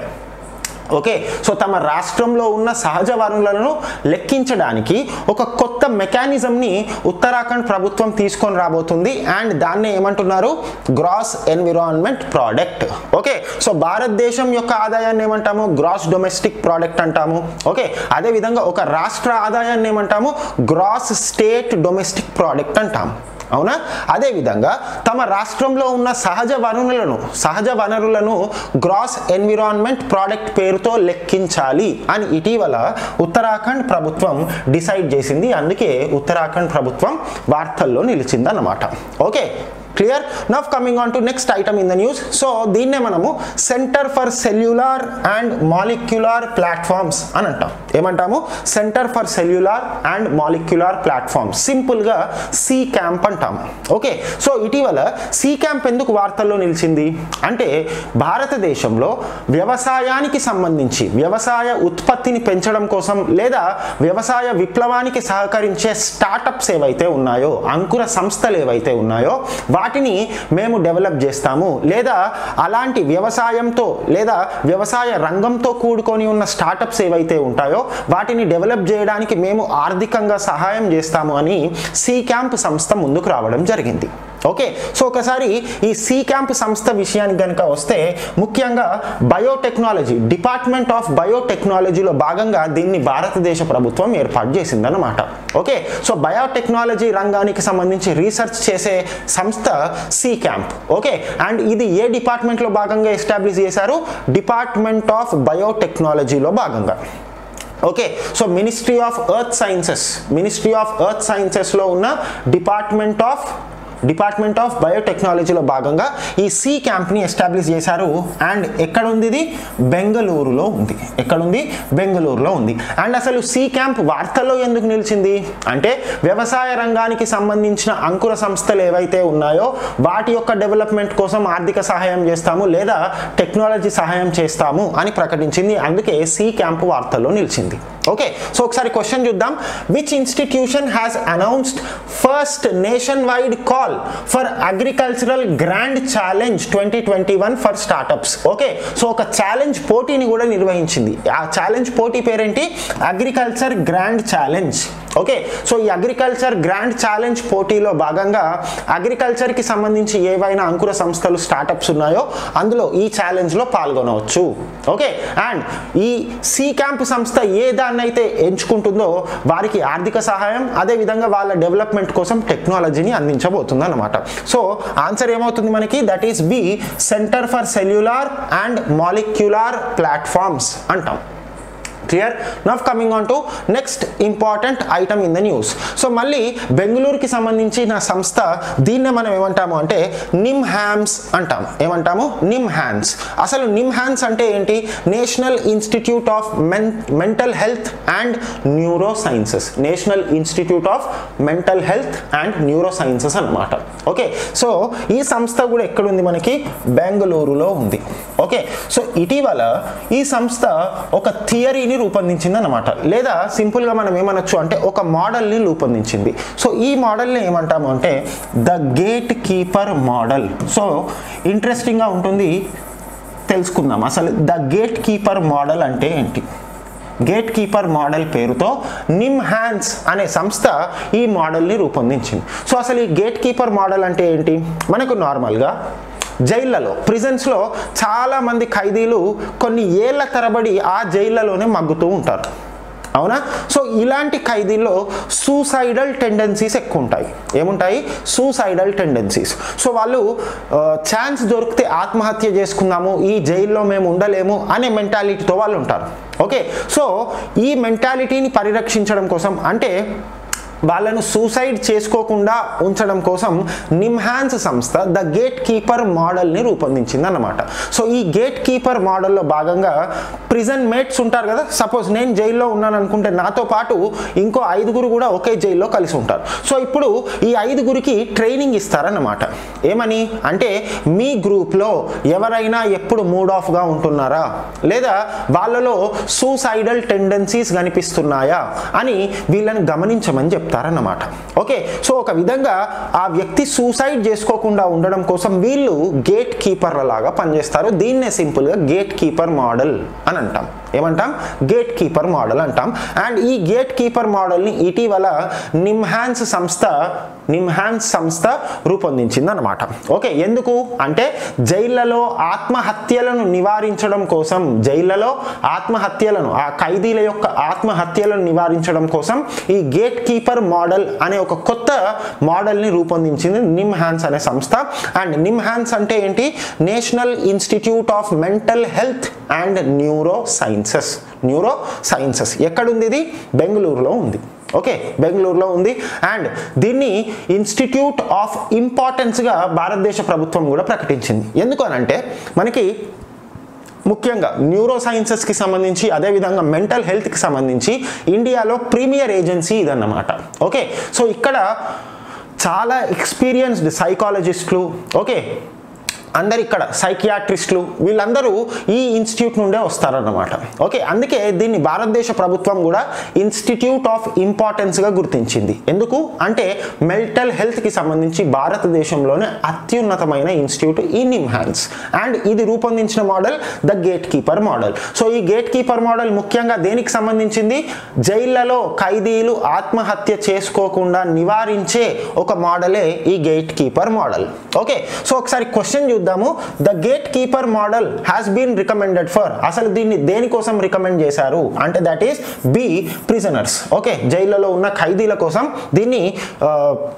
okay so తమ రాష్ట్రంలో ఉన్న సహజ వనరులను లెక్కించడానికి ఒక కొత్త మెకానిజంని ఉత్తరాఖండ్ ప్రభుత్వం తీసుకొని రాబోతుంది అండ్ దాన్నే ఏమంటున్నారు gross environment product okay so భారతదేశం యొక్క ఆదాయాన్ని ఏమంటాము గ్రాస్ డొమెస్టిక్ ప్రోడక్ట్ అంటాము ఓకే అదేవిధంగా ఒక రాష్ట్ర ఆదాయాన్ని ఏమంటాము గ్రాస్ స్టేట్ డొమెస్టిక్ ప్రోడక్ట్ అంటాము అవునా అదేవిధంగా తమ రాష్ట్రంలో ఉన్న సహజ వనరులను సహజ వనరులను గ్రాస్ ఎన్విరాన్మెంట్ ప్రోడక్ట్ పేరుతో లెక్కించాలి అని ఇటీవల ఉత్తరాఖండ్ ప్రభుత్వం డిసైడ్ చేసింది అందుకే ఉత్తరాఖండ్ ప్రభుత్వం వార్తల్లో నిలిచిందన్నమాట okay clear now coming on to next item in the news so దీన్నే మనము centre for cellular and molecular platforms అని అంటాం ఏమంటాము centre for cellular and molecular platforms సింపుల్గా సి క్యాంప్ అంటాము ఓకే సో ఇటీవల సి క్యాంప్ ఎందుకు వార్తల్లో నిలిచింది అంటే భారతదేశంలో వ్యవసాయానికి సంబంధించి వ్యవసాయ ఉత్పత్తిని పెంచడం కోసం లేదా వ్యవసాయ విప్లవానికి సహకరించే స్టార్టప్స్ ఏవైతే ఉన్నాయో అంకుర సంస్థలు ఏవైతే ఉన్నాయో వాటిని మేము డెవలప్ చేస్తాము లేదా అలాంటి వ్యవసాయంతో లేదా వ్యవసాయ రంగంతో కూడుకొని ఉన్న స్టార్టప్స్ ఏవైతే ఉంటాయో వాటిని డెవలప్ చేయడానికి మేము ఆర్థికంగా సహాయం చేస్తాము అని సి క్యాంప్ సంస్థ ముందుకు రావడం జరిగింది ఓకే సో ఒకసారి ఈ సి క్యాంప్ సంస్థ విషయానికి కనుక వస్తే ముఖ్యంగా బయోటెక్నాలజీ డిపార్ట్మెంట్ ఆఫ్ బయోటెక్నాలజీలో భాగంగా దీన్ని భారతదేశ ప్రభుత్వం ఏర్పాటు చేసిందన్నమాట ఓకే సో బయోటెక్నాలజీ రంగానికి సంబంధించి రీసెర్చ్ చేసే సంస్థ సి క్యాంప్ ఓకే అండ్ ఇది ఏ డిపార్ట్మెంట్లో భాగంగా ఎస్టాబ్లిష్ చేశారు డిపార్ట్మెంట్ ఆఫ్ బయోటెక్నాలజీలో భాగంగా okay so ministry of earth sciences ministry of earth సైన్సెస్లో ఉన్న డిపార్ట్మెంట్ ఆఫ్ డిపార్ట్మెంట్ ఆఫ్ బయోటెక్నాలజీలో భాగంగా ఈ సి క్యాంప్ని ఎస్టాబ్లిష్ చేశారు అండ్ ఎక్కడ ఉంది ఇది బెంగళూరులో ఉంది ఎక్కడుంది బెంగళూరులో ఉంది అండ్ అసలు సి క్యాంప్ వార్తల్లో ఎందుకు నిలిచింది అంటే వ్యవసాయ రంగానికి సంబంధించిన అంకుర సంస్థలు ఏవైతే ఉన్నాయో వాటి యొక్క డెవలప్మెంట్ కోసం ఆర్థిక సహాయం చేస్తాము లేదా టెక్నాలజీ సహాయం చేస్తాము అని ప్రకటించింది అందుకే సి క్యాంప్ వార్తల్లో నిలిచింది ఓకే సో ఒకసారి క్వశ్చన్ చూద్దాం which institution has announced first nationwide call for agricultural grand challenge twenty twenty one for startups okay so ఒక ఛాలెంజ్ పోటీని కూడా నిర్వహించింది ఆ ఛాలెంజ్ పోటీ పేరేంటి agriculture grand challenge okay so ఈ అగ్రికల్చర్ గ్రాండ్ ఛాలెంజ్ పోటీలో భాగంగా అగ్రికల్చర్కి సంబంధించి ఏవైనా అంకుర సంస్థలు స్టార్టప్స్ ఉన్నాయో అందులో ఈ ఛాలెంజ్లో పాల్గొనవచ్చు ఓకే అండ్ ఈ సి క్యాంప్ సంస్థ ఏ దాన్నైతే ఎంచుకుంటుందో వారికి ఆర్థిక సహాయం అదేవిధంగా వాళ్ళ డెవలప్మెంట్ కోసం టెక్నాలజీని అందించబోతుంది అనమాట సో ఆన్సర్ ఏమవుతుంది మనకి that is B centre for cellular and molecular platforms అంటాం clear now coming on to next important item in the news so మళ్ళీ బెంగళూరుకి సంబంధించిన సంస్థ దీన్నే మనం ఏమంటాము అంటే నిమ్ హ్యామ్స్ అంటాం ఏమంటాము నిమ్ హ్యాన్స్ అసలు నిమ్ హ్యాన్స్ అంటే ఏంటి national institute of men mental health and neurosciences national institute of mental health and neurosciences అనమాట ఓకే సో ఈ సంస్థ కూడా ఎక్కడుంది మనకి బెంగళూరులో ఉంది ఓకే సో ఇటీవల ఈ సంస్థ ఒక థియరీని రూపొందించింది అనమాట లేదా సింపుల్గా మనం ఏమనొచ్చు అంటే ఒక మోడల్ని రూపొందించింది సో ఈ మోడల్ని ఏమంటాము అంటే the gatekeeper model so ఇంట్రెస్టింగ్గా ఉంటుంది తెలుసుకుందాం అసలు ద గేట్ కీపర్ మోడల్ అంటే ఏంటి గేట్ కీపర్ మోడల్ పేరుతో నిమ్ హ్యాన్స్ అనే సంస్థ ఈ మోడల్ని రూపొందించింది సో అసలు ఈ గేట్ కీపర్ మోడల్ అంటే ఏంటి మనకు నార్మల్గా జైళ్ళలో ప్రిజన్స్లో చాలామంది ఖైదీలు కొన్ని ఏళ్ల తరబడి ఆ జైళ్ళలోనే మగ్గుతూ ఉంటారు అవునా సో ఇలాంటి ఖైదీల్లో సూసైడల్ టెండెన్సీస్ ఎక్కువ ఉంటాయి ఏముంటాయి సూసైడల్ టెండెన్సీస్ సో వాళ్ళు ఛాన్స్ దొరికితే ఆత్మహత్య చేసుకుందాము ఈ జైల్లో మేము ఉండలేము అనే మెంటాలిటీతో వాళ్ళు ఉంటారు ఓకే సో ఈ మెంటాలిటీని పరిరక్షించడం కోసం అంటే వాళ్ళను సూసైడ్ చేసుకోకుండా ఉంచడం కోసం నిమ్హాన్స్ సంస్థ ద గేట్ కీపర్ మోడల్ని రూపొందించింది అన్నమాట సో ఈ గేట్ కీపర్ మోడల్లో భాగంగా ప్రిజన్ మేట్స్ ఉంటారు కదా సపోజ్ నేను జైల్లో ఉన్నాను అనుకుంటే నాతో పాటు ఇంకో ఐదుగురు కూడా ఒకే జైల్లో కలిసి ఉంటారు సో ఇప్పుడు ఈ ఐదుగురికి ట్రైనింగ్ ఇస్తారన్నమాట ఏమని అంటే మీ గ్రూప్లో ఎవరైనా ఎప్పుడు మూడ్ ఆఫ్గా ఉంటున్నారా లేదా వాళ్ళలో సూసైడల్ టెండెన్సీస్ కనిపిస్తున్నాయా అని వీళ్ళని గమనించమని చెప్తారన్నమాట ఓకే సో ఒక విధంగా ఆ వ్యక్తి సూసైడ్ చేసుకోకుండా ఉండడం కోసం వీళ్ళు గేట్ కీపర్ల లాగా పనిచేస్తారు దీన్నే సింపుల్గా గేట్ కీపర్ మోడల్ అని అంటాం ఏమంటాం గేట్ కీపర్ మోడల్ అంటాం అండ్ ఈ గేట్ కీపర్ మోడల్ని ఇటీవల నిమ్హాన్స్ సంస్థ నిమ్హాన్స్ సంస్థ రూపొందించింది అనమాట ఓకే ఎందుకు అంటే జైళ్లలో ఆత్మహత్యలను నివారించడం కోసం జైళ్లలో ఆత్మహత్యలను ఆ ఖైదీల యొక్క ఆత్మహత్యలను నివారించడం కోసం ఈ గేట్ కీపర్ మోడల్ అనే ఒక కొత్త మోడల్ని రూపొందించింది నిమ్ హ్యాన్స్ అనే సంస్థ అండ్ నిమ్ హ్యాన్స్ అంటే ఏంటి national institute of mental health and neurosciences neurosciences ఎక్కడుంది ఇది బెంగళూరులో ఉంది ఓకే బెంగళూరులో ఉంది అండ్ దీన్ని ఇన్స్టిట్యూట్ ఆఫ్ ఇంపార్టెన్స్గా భారతదేశ ప్రభుత్వం కూడా ప్రకటించింది ఎందుకు అనంటే మనకి ముఖ్యంగా న్యూరో సైన్సెస్కి సంబంధించి అదేవిధంగా మెంటల్ హెల్త్కి సంబంధించి ఇండియాలో ప్రీమియర్ ఏజెన్సీ ఇదన్నమాట ఓకే సో ఇక్కడ చాలా ఎక్స్పీరియన్స్డ్ సైకాలజిస్టులు ఓకే అందరు ఇక్కడ సైకియాట్రిస్టులు వీళ్ళందరూ ఈ ఇన్స్టిట్యూట్ నుండే వస్తారన్నమాట ఓకే అందుకే దీన్ని భారతదేశ ప్రభుత్వం కూడా ఇన్స్టిట్యూట్ ఆఫ్ ఇంపార్టెన్స్గా గుర్తించింది ఎందుకు అంటే మెంటల్ హెల్త్కి సంబంధించి భారతదేశంలోనే అత్యున్నతమైన ఇన్స్టిట్యూట్ ఈ నిమ్హాన్స్ అండ్ ఇది రూపొందించిన model the gatekeeper model so ఈ గేట్ కీపర్ మోడల్ ముఖ్యంగా దేనికి సంబంధించింది జైళ్లలో ఖైదీలు ఆత్మహత్య చేసుకోకుండా నివారించే ఒక మోడలే ఈ gatekeeper model okay so ఒకసారి క్వశ్చన్ చూద్దాము the gatekeeper model has been recommended for అసలు దీన్ని దేనికోసం రికమెండ్ చేశారు అంటే that is B prisoners okay జైళ్ళలో ఉన్న ఖైదీల కోసం దీన్ని ఆ,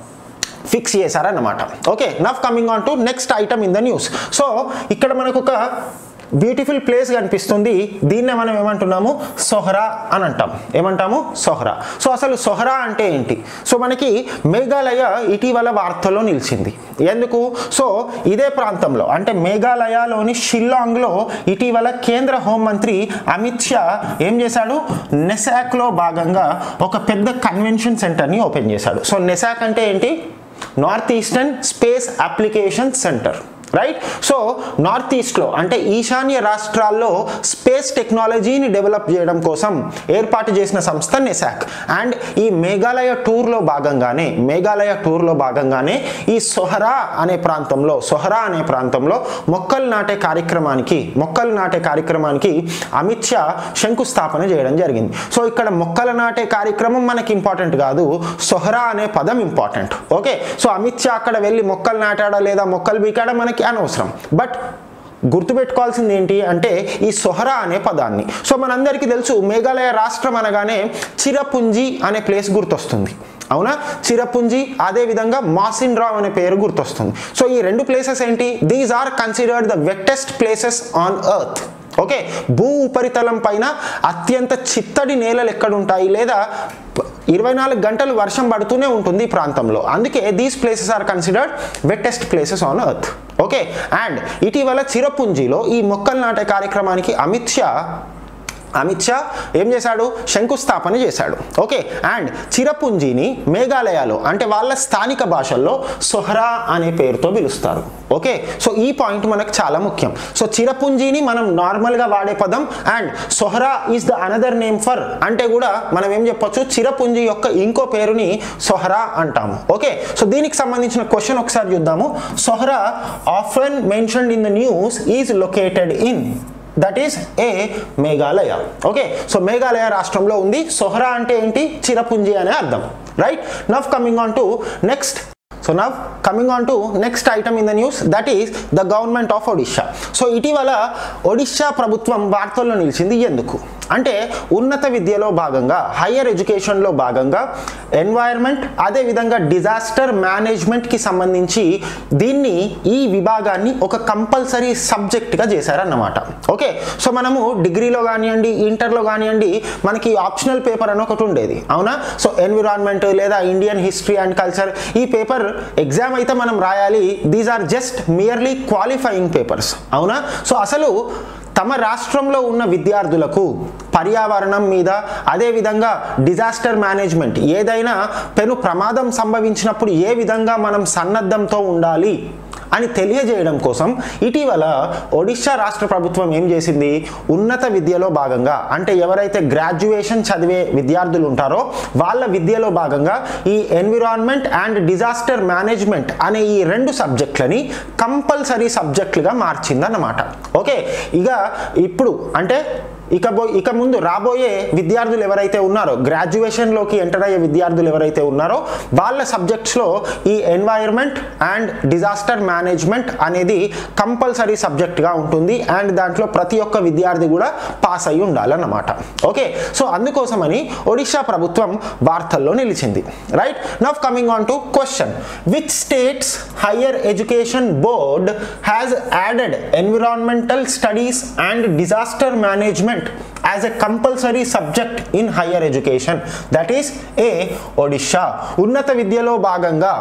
ఫిక్స్ చేశారన్నమాట okay now coming on to next item in the news so ఇక్కడ మనకు ఒక బ్యూటిఫుల్ ప్లేస్ కనిపిస్తుంది దీన్నే మనం ఏమంటున్నాము సొహరా అని అంటాం ఏమంటాము సొహరా సో అసలు సొహరా అంటే ఏంటి సో మనకి మేఘాలయ ఇటీవల వార్తల్లో నిలిచింది ఎందుకు సో ఇదే ప్రాంతంలో అంటే మేఘాలయలోని షిల్లాంగ్లో ఇటీవల కేంద్ర హోంమంత్రి అమిత్ షా ఏం చేశాడు నెసాక్లో భాగంగా ఒక పెద్ద కన్వెన్షన్ సెంటర్ని ఓపెన్ చేశాడు సో నెసాక్ అంటే ఏంటి north eastern space application centre right so north ఈస్ట్లో అంటే ఈశాన్య రాష్ట్రాల్లో స్పేస్ టెక్నాలజీని డెవలప్ చేయడం కోసం ఏర్పాటు చేసిన సంస్థ నెసాక్ అండ్ ఈ మేఘాలయ టూర్లో భాగంగానే మేఘాలయ టూర్లో భాగంగానే ఈ సొహరా అనే ప్రాంతంలో సొహరా అనే ప్రాంతంలో మొక్కలు నాటే కార్యక్రమానికి మొక్కలు నాటే కార్యక్రమానికి అమిత్ షా శంకుస్థాపన చేయడం జరిగింది సో ఇక్కడ మొక్కలు నాటే కార్యక్రమం మనకి ఇంపార్టెంట్ కాదు సొహరా అనే పదం important okay so Amit Shah అక్కడ వెళ్ళి మొక్కలు నాటాడా లేదా మొక్కలు బీకాడా మనకి అనవసరం బట్ గుర్తుపెట్టుకోవాల్సింది ఏంటి అంటే ఈ సొహరా అనే పదాన్ని సో మనందరికీ తెలుసు మేఘాలయ రాష్ట్రం అనగానే చిరపుంజి అనే ప్లేస్ గుర్తొస్తుంది అవునా చిరపుంజి అదే విధంగా మాసిన్ రావ్ అనే పేరు గుర్తొస్తుంది సో ఈ రెండు ప్లేసెస్ ఏంటి these are considered the wettest places on earth okay భూ ఉపరితలం పైన అత్యంత చిత్తడి నేలలు ఎక్కడుంటాయి లేదా ప- ఇరవై నాలుగు గంటలు వర్షం పడుతూనే ఉంటుంది ఈ ప్రాంతంలో అందుకే these places are considered wettest places on earth okay and ఇటీవల చిరపుంజిలో ఈ మొక్కలు నాటే కార్యక్రమానికి అమిత్ షా అమిత్ షా ఏం చేశాడు శంకుస్థాపన చేశాడు ఓకే అండ్ చిరపుంజిని మేఘాలయలో అంటే వాళ్ళ స్థానిక భాషల్లో సొహరా అనే పేరుతో పిలుస్తారు ఓకే సో ఈ పాయింట్ మనకు చాలా ముఖ్యం సో చిరపుంజిని మనం నార్మల్గా వాడే పదం and Sohra is the another name for అంటే కూడా మనం ఏం చెప్పొచ్చు చిరపుంజి యొక్క ఇంకో పేరుని సొహరా అంటాము ఓకే సో దీనికి సంబంధించిన క్వశ్చన్ ఒకసారి చూద్దాము Sohra often mentioned in the news is located in that is A Meghalaya okay so Meghalaya రాష్ట్రంలో ఉంది సొహరా అంటే ఏంటి చిరపుంజి అనే అర్థం right now coming on to next so now coming on to next item in the news that is the government of Odisha so ఇటీవల ఒడిషా ప్రభుత్వం వార్తల్లో నిలిచింది ఎందుకు అంటే ఉన్నత విద్యలో భాగంగా హయ్యర్ ఎడ్యుకేషన్లో భాగంగా ఎన్వైర్న్మెంట్ అదేవిధంగా డిజాస్టర్ మేనేజ్మెంట్కి సంబంధించి దీన్ని ఈ విభాగాన్ని ఒక కంపల్సరీ సబ్జెక్ట్గా చేశారన్నమాట ఓకే సో మనము డిగ్రీలో కానివ్వండి ఇంటర్లో కానివ్వండి మనకి ఆప్షనల్ పేపర్ అని ఒకటి ఉండేది అవునా సో ఎన్విరాన్మెంట్ లేదా ఇండియన్ హిస్టరీ అండ్ కల్చర్ ఈ పేపర్ ఎగ్జామ్ అయితే మనం రాయాలి these are just merely qualifying papers అవునా సో అసలు తమ రాష్ట్రంలో ఉన్న విద్యార్థులకు పర్యావరణం మీద అదేవిధంగా డిజాస్టర్ మేనేజ్మెంట్ ఏదైనా పెను ప్రమాదం సంభవించినప్పుడు ఏ విధంగా మనం సన్నద్ధంతో ఉండాలి అని తెలియజేయడం కోసం ఇటీవల ఒడిశా రాష్ట్ర ప్రభుత్వం ఏం చేసింది ఉన్నత విద్యలో భాగంగా అంటే ఎవరైతే గ్రాడ్యుయేషన్ చదివే విద్యార్థులు ఉంటారో వాళ్ళ విద్యలో భాగంగా ఈ ఎన్విరాన్మెంట్ అండ్ డిజాస్టర్ మేనేజ్మెంట్ అనే ఈ రెండు సబ్జెక్టులని కంపల్సరీ సబ్జెక్టులుగా మార్చిందన్నమాట ఓకే ఇక ఇప్పుడు అంటే ఇక బో ఇక ముందు రాబోయే విద్యార్థులు ఎవరైతే ఉన్నారో గ్రాడ్యుయేషన్లోకి ఎంటర్ అయ్యే విద్యార్థులు ఎవరైతే ఉన్నారో వాళ్ళ సబ్జెక్ట్స్లో ఈ ఎన్వైర్న్మెంట్ అండ్ డిజాస్టర్ మేనేజ్మెంట్ అనేది కంపల్సరీ సబ్జెక్ట్గా ఉంటుంది అండ్ దాంట్లో ప్రతి ఒక్క విద్యార్థి కూడా పాస్ అయి ఉండాలన్నమాట ఓకే సో అందుకోసమని ఒడిశా ప్రభుత్వం వార్తల్లో నిలిచింది right now coming on to question which states higher education board has added environmental studies and disaster management as a compulsory subject in higher education that is A Odisha ఉన్నత విద్యలో భాగంగా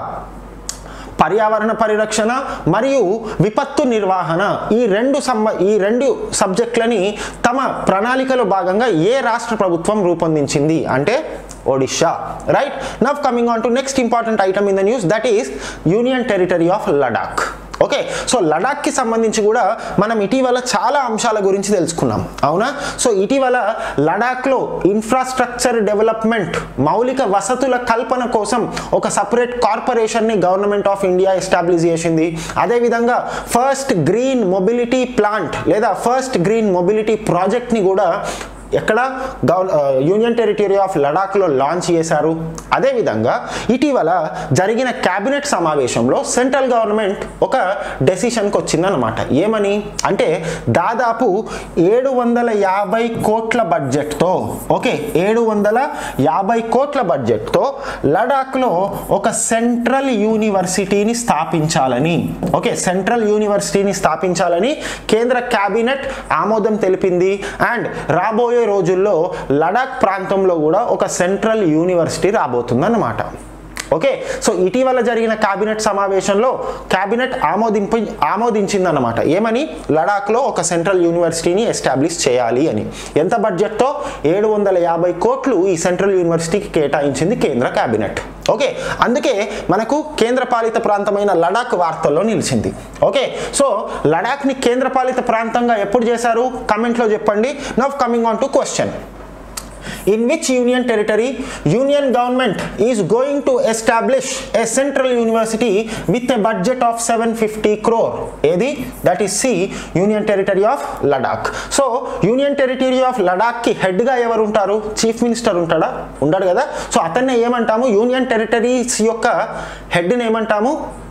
పర్యావరణ పరిరక్షణ మరియు విపత్తు నిర్వహణ ఈ రెండు సంబ ఈ రెండు సబ్జెక్టులని తమ ప్రణాళికలో భాగంగా ఏ రాష్ట్ర ప్రభుత్వం రూపొందించింది అంటే Odisha right now coming on to next important item in the news that is union territory of Ladakh okay so లడాక్కి సంబంధించి కూడా మనం ఇటీవల చాలా అంశాల గురించి తెలుసుకున్నాం అవునా సో ఇటీవల లడాక్లో ఇన్ఫ్రాస్ట్రక్చర్ డెవలప్మెంట్ మౌలిక వసతుల కల్పన కోసం ఒక సపరేట్ కార్పొరేషన్ని గవర్నమెంట్ ఆఫ్ ఇండియా ఎస్టాబ్లిష్ చేసింది అదేవిధంగా ఫస్ట్ గ్రీన్ మొబిలిటీ ప్లాంట్ లేదా ఫస్ట్ గ్రీన్ మొబిలిటీ ప్రాజెక్ట్ని కూడా ఎక్కడ గవర్ యూనియన్ టెరిటరీ ఆఫ్ లడాక్లో లాంచ్ చేశారు అదేవిధంగా ఇటీవల జరిగిన క్యాబినెట్ సమావేశంలో సెంట్రల్ గవర్నమెంట్ ఒక డెసిషన్కి వచ్చిందనమాట ఏమని అంటే దాదాపు ఏడు వందల యాభై కోట్ల బడ్జెట్తో ఓకే ఏడు వందల యాభై కోట్ల బడ్జెట్తో లడాక్లో ఒక సెంట్రల్ యూనివర్సిటీని స్థాపించాలని ఓకే సెంట్రల్ యూనివర్సిటీని స్థాపించాలని కేంద్ర క్యాబినెట్ ఆమోదం తెలిపింది అండ్ రాబోయే రోజుల్లో లడాక్ ప్రాంతంలో కూడా ఒక సెంట్రల్ యూనివర్సిటీ రాబోతుందన్నమాట ఓకే సో ఇటీవల జరిగిన కేబినెట్ సమావేశంలో కేబినెట్ ఆమోదింపు ఆమోదించిందన్నమాట ఏమని లడాక్లో ఒక సెంట్రల్ యూనివర్సిటీని ఎస్టాబ్లిష్ చేయాలి అని ఎంత బడ్జెట్తో ఏడు వందల యాభై కోట్లు ఈ సెంట్రల్ యూనివర్సిటీకి కేటాయించింది కేంద్ర కేబినెట్ ఓకే అందుకే మనకు కేంద్రపాలిత ప్రాంతమైన లడాక్ వార్తల్లో నిలిచింది ఓకే సో లడాక్ని కేంద్రపాలిత ప్రాంతంగా ఎప్పుడు చేశారు కమెంట్లో చెప్పండి now coming on to question in which union territory union government is going to establish a central university with a budget of 750 crore ఏది దట్ ఈస్ సి union territory of Ladakh so union territory of Ladakh కి హెడ్ గా ఎవరు ఉంటారు చీఫ్ మినిస్టర్ ఉంటాడా ఉండడు కదా సో అతన్ని ఏమంటాము యూనియన్ టెరిటరీస్ యొక్క హెడ్ ని ఏమంటాము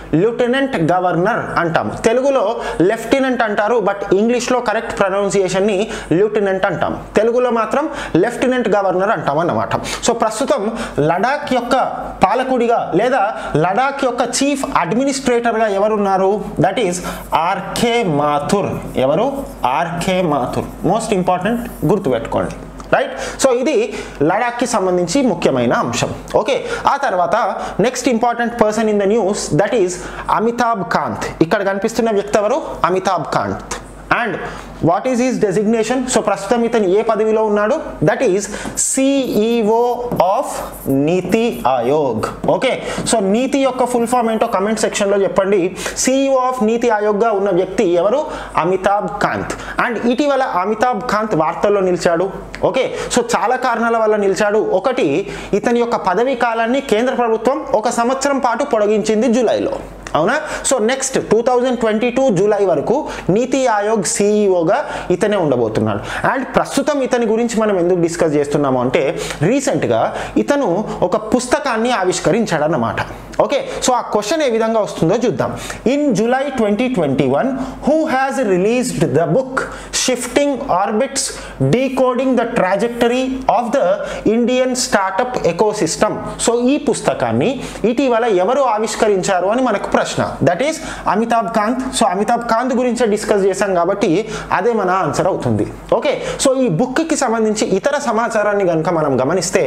లెఫ్టినెంట్ గవర్నర్ అంటాం తెలుగులో లెఫ్టినెంట్ అంటారు బట్ ఇంగ్లీష్లో కరెక్ట్ ప్రొనౌన్సియేషన్ని లెఫ్టినెంట్ అంటాం తెలుగులో మాత్రం లెఫ్టినెంట్ గవర్నర్ అంటాం అన్నమాట సో ప్రస్తుతం లడాక్ యొక్క పాలకుడిగా లేదా లడాక్ యొక్క చీఫ్ అడ్మినిస్ట్రేటర్గా ఎవరున్నారు దట్ ఈస్ ఆర్కే మాథుర్ ఎవరు ఆర్కే మాథుర్ మోస్ట్ ఇంపార్టెంట్ గుర్తుపెట్టుకోండి రైట్ సో ఇది లడాక్కి సంబంధించి ముఖ్యమైన అంశం ఓకే ఆ తర్వాత next important person in the news that is Amitabh Kant ఇక్కడ కనిపిస్తున్న వ్యక్తి ఎవరు Amitabh Kant and what is is designation so ప్రస్తుతం ఇతను ఏ పదవిలో ఉన్నాడు దట్ ఈస్ సిఈఓ ఆఫ్ నీతి ఆయోగ్ ఓకే సో నీతి యొక్క ఫుల్ ఫామ్ ఏంటో కమెంట్ సెక్షన్లో చెప్పండి సిఈఓ ఆఫ్ నీతి ఆయోగ్గా ఉన్న వ్యక్తి ఎవరు అమితాబ్ కాంత్ అండ్ ఇటీవల అమితాబ్ కాంత్ వార్తల్లో నిలిచాడు ఓకే సో చాలా కారణాల వల్ల నిలిచాడు ఒకటి ఇతని యొక్క పదవీ కాలాన్ని కేంద్ర ప్రభుత్వం ఒక సంవత్సరం పాటు పొడిగించింది జూలైలో అవునా so next two thousand twenty two July వరకు నీతి ఆయోగ్ సిఈఓగా ఇతనే ఉండబోతున్నాడు అండ్ ప్రస్తుతం ఇతని గురించి మనం ఎందుకు డిస్కస్ చేస్తున్నాము అంటే రీసెంట్గా ఇతను ఒక పుస్తకాన్ని ఆవిష్కరించాడు అన్నమాట ఓకే సో ఆ క్వశ్చన్ ఏ విధంగా వస్తుందో చూద్దాం in July twenty twenty one who has released the book shifting orbits decoding the trajectory of the Indian startup ecosystem so ఈ పుస్తకాన్ని ఇటీవల ఎవరు ఆవిష్కరించారు అని మనకు ప్రశ్న that is Amitabh Kant so Amitabh Kant గురించే డిస్కస్ చేశాం కాబట్టి అదే మన ఆన్సర్ అవుతుంది ఓకే సో ఈ బుక్కి సంబంధించి ఇతర సమాచారాన్ని కనుక మనం గమనిస్తే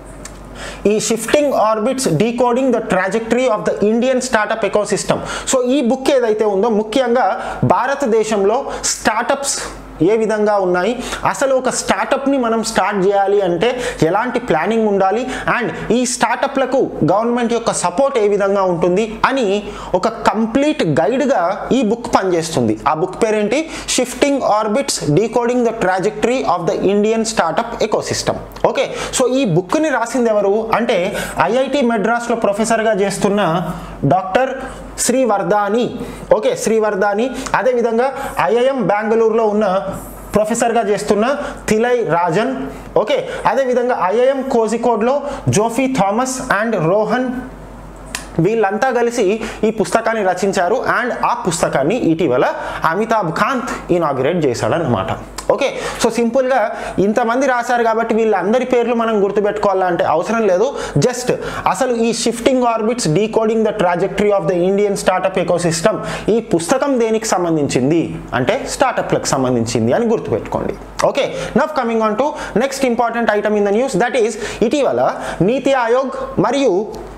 ఈ shifting orbits decoding the trajectory of the Indian startup ecosystem so ఈ బుక్ ఏదైతే ఉందో ముఖ్యంగా భారతదేశంలో స్టార్టప్స్ ఏ విధంగా ఉన్నాయి అసలు ఒక స్టార్టప్ని మనం స్టార్ట్ చేయాలి అంటే ఎలాంటి ప్లానింగ్ ఉండాలి అండ్ ఈ స్టార్టప్లకు గవర్నమెంట్ యొక్క సపోర్ట్ ఏ విధంగా ఉంటుంది అని ఒక కంప్లీట్ గైడ్గా ఈ బుక్ పనిచేస్తుంది ఆ బుక్ పేరేంటి shifting orbits decoding the trajectory of the Indian startup ecosystem okay so ఈ బుక్ని రాసింది ఎవరు అంటే ఐఐటి మెడ్రాస్లో ప్రొఫెసర్గా చేస్తున్న డాక్టర్ శ్రీవర్ధాని ఓకే శ్రీవర్ధాని అదేవిధంగా ఐఐఎం బెంగళూరులో ఉన్న ప్రొఫెసర్గా చేస్తున్న తిలై రాజన్ ఓకే అదేవిధంగా ఐఐఎం కోజికోడ్లో జోఫీ థామస్ అండ్ రోహన్ వీళ్ళంతా కలిసి ఈ పుస్తకాన్ని రచించారు అండ్ ఆ పుస్తకాన్ని ఇటీవల అమితాబ్ కాంత్ ఇనాగ్రేట్ చేశాడనమాట ఓకే సో సింపుల్గా ఇంతమంది రాశారు కాబట్టి వీళ్ళందరి పేర్లు మనం గుర్తుపెట్టుకోవాలంటే అవసరం లేదు జస్ట్ అసలు ఈ shifting orbits decoding the trajectory of the Indian startup ecosystem ఈ పుస్తకం దేనికి సంబంధించింది అంటే స్టార్టప్లకు సంబంధించింది అని గుర్తుపెట్టుకోండి okay now coming on to next important item in the news that is ఇటీవల నీతి ఆయోగ్ మరియు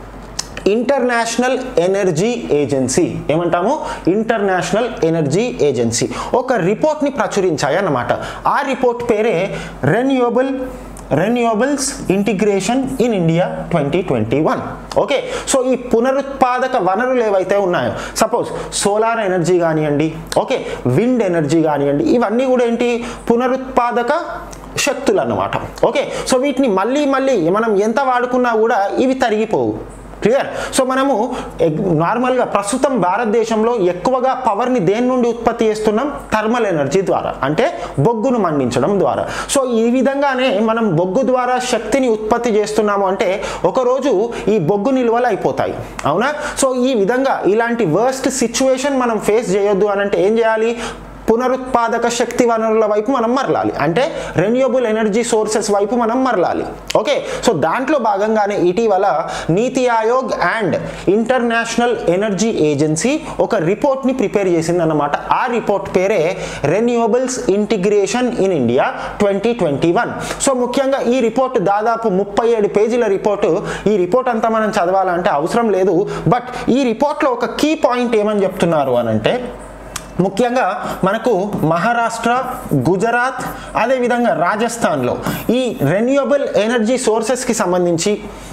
ఇంటర్నేషనల్ ఎనర్జీ ఏజెన్సీ ఏమంటాము ఇంటర్నేషనల్ ఎనర్జీ ఏజెన్సీ ఒక రిపోర్ట్ని ప్రచురించాయి అన్నమాట ఆ రిపోర్ట్ పేరే renewable renewables integration in India twenty twenty one okay so ఈ పునరుత్పాదక వనరులు ఏవైతే ఉన్నాయో సపోజ్ సోలార్ ఎనర్జీ కానివ్వండి ఓకే విండ్ ఎనర్జీ కానివ్వండి ఇవన్నీ కూడా ఏంటి పునరుత్పాదక శక్తులు అన్నమాట ఓకే సో వీటిని మళ్ళీ మళ్ళీ మనం ఎంత వాడుకున్నా కూడా ఇవి తరిగిపోవు క్లియర్ సో మనము నార్మల్గా ప్రస్తుతం భారతదేశంలో ఎక్కువగా పవర్ని దేని నుండి ఉత్పత్తి చేస్తున్నాం థర్మల్ ఎనర్జీ ద్వారా అంటే బొగ్గును మండించడం ద్వారా సో ఈ విధంగానే మనం బొగ్గు ద్వారా శక్తిని ఉత్పత్తి చేస్తున్నాము అంటే ఒకరోజు ఈ బొగ్గు నిల్వలు అయిపోతాయి అవునా సో ఈ విధంగా ఇలాంటి వర్స్ట్ సిచ్యువేషన్ మనం ఫేస్ చేయొద్దు అని అంటే ఏం చేయాలి పునరుత్పాదక శక్తి వనరుల వైపు మనం మరలాలి అంటే రెన్యూబుల్ ఎనర్జీ సోర్సెస్ వైపు మనం మరలాలి ఓకే సో దాంట్లో భాగంగానే ఇటీవల NITI Aayog and international energy agency ఒక రిపోర్ట్ని ప్రిపేర్ చేసిందన్నమాట ఆ రిపోర్ట్ పేరే renewables integration in India twenty twenty one so ముఖ్యంగా ఈ రిపోర్ట్ దాదాపు ముప్పై ఏడు పేజీల రిపోర్టు ఈ రిపోర్ట్ అంతా మనం చదవాలంటే అవసరం లేదు బట్ ఈ రిపోర్ట్లో ఒక కీ పాయింట్ ఏమని చెప్తున్నారు అని అంటే ముఖ్యంగా మనకు మహారాష్ట్ర గుజరాత్ అదేవిధంగా రాజస్థాన్లో ఈ రెన్యూయబుల్ ఎనర్జీ సోర్సెస్కి సంబంధించి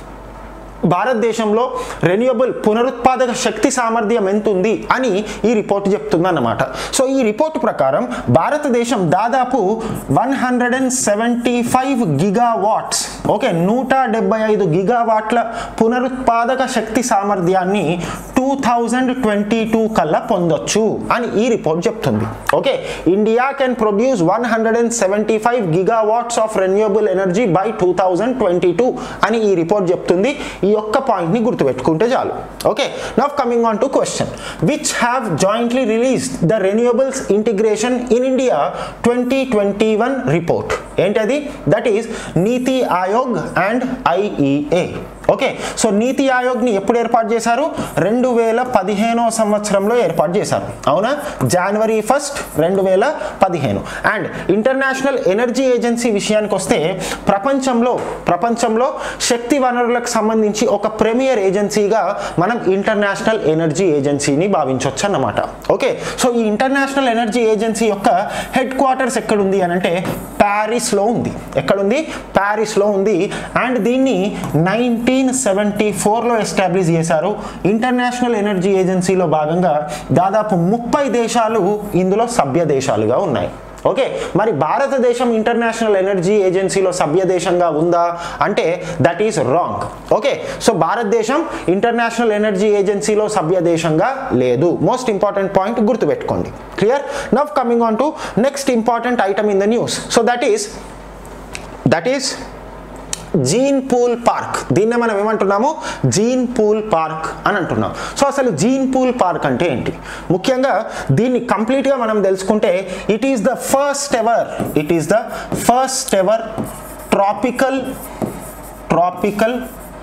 భారతదేశంలో రెన్యూయబుల్ పునరుత్పాదక శక్తి సామర్థ్యం ఎంత ఉంది అని ఈ రిపోర్ట్ చెప్తుందన్నమాట సో ఈ రిపోర్ట్ ప్రకారం భారతదేశం దాదాపు one hundred and seventy five gigawatts okay నూట డెబ్బై ఐదు గిగావాట్ల పునరుత్పాదక శక్తి సామర్థ్యాన్ని టూ థౌజండ్ ట్వంటీ టూ కల్లా పొందొచ్చు అని ఈ రిపోర్ట్ చెప్తుంది okay India can produce one hundred and seventy five gigawatts of renewable energy by two thousand twenty two అని ఈ రిపోర్ట్ చెప్తుంది ఈ ఒక్క పాయింట్ని గుర్తుపెట్టుకుంటే చాలు okay now coming on to question which have jointly released the renewables integration in India twenty twenty one report ఏంటది that is NITI Aayog and IEA okay so NITI ఆయోగ్ని ఎప్పుడు ఏర్పాటు చేశారు రెండు వేల పదిహేనో సంవత్సరంలో ఏర్పాటు చేశారు అవునా జనవరి ఫస్ట్ రెండు వేల పదిహేను అండ్ ఇంటర్నేషనల్ ఎనర్జీ ఏజెన్సీ విషయానికి వస్తే ప్రపంచంలో ప్రపంచంలో శక్తి వనరులకు సంబంధించి ఒక ప్రీమియర్ ఏజెన్సీగా మనం ఇంటర్నేషనల్ ఎనర్జీ ఏజెన్సీని భావించవచ్చు అన్నమాట ఓకే సో ఈ ఇంటర్నేషనల్ ఎనర్జీ ఏజెన్సీ యొక్క హెడ్ క్వార్టర్స్ ఎక్కడుంది అని అంటే ప్యారిస్లో ఉంది ఎక్కడుంది ప్యారిస్లో ఉంది అండ్ దీన్ని నైన్టీన్ సెవెంటీ ఫోర్లో ఎస్టాబ్లిష్ చేశారు ఇంటర్నేషనల్ ఎనర్జీ ఏజెన్సీలో భాగంగా దాదాపు ముప్పై దేశాలు ఇందులో సభ్య దేశాలుగా ఉన్నాయి ఓకే మరి భారతదేశం ఇంటర్నేషనల్ ఎనర్జీ ఏజెన్సీలో సభ్య దేశంగా ఉందా అంటే that is wrong okay so భారతదేశం ఇంటర్నేషనల్ ఎనర్జీ ఏజెన్సీలో సభ్య దేశంగా లేదు మోస్ట్ ఇంపార్టెంట్ పాయింట్ గుర్తుపెట్టుకోండి clear now coming on to next important item in the news so that is that is gene pool park దీన్నే మనం ఏమంటున్నాము జీన్ పూల్ పార్క్ అని అంటున్నాం సో అసలు జీన్ పూల్ పార్క్ అంటే ఏంటి ముఖ్యంగా దీన్ని కంప్లీట్గా మనం తెలుసుకుంటే it is the first ever it is the first ever tropical tropical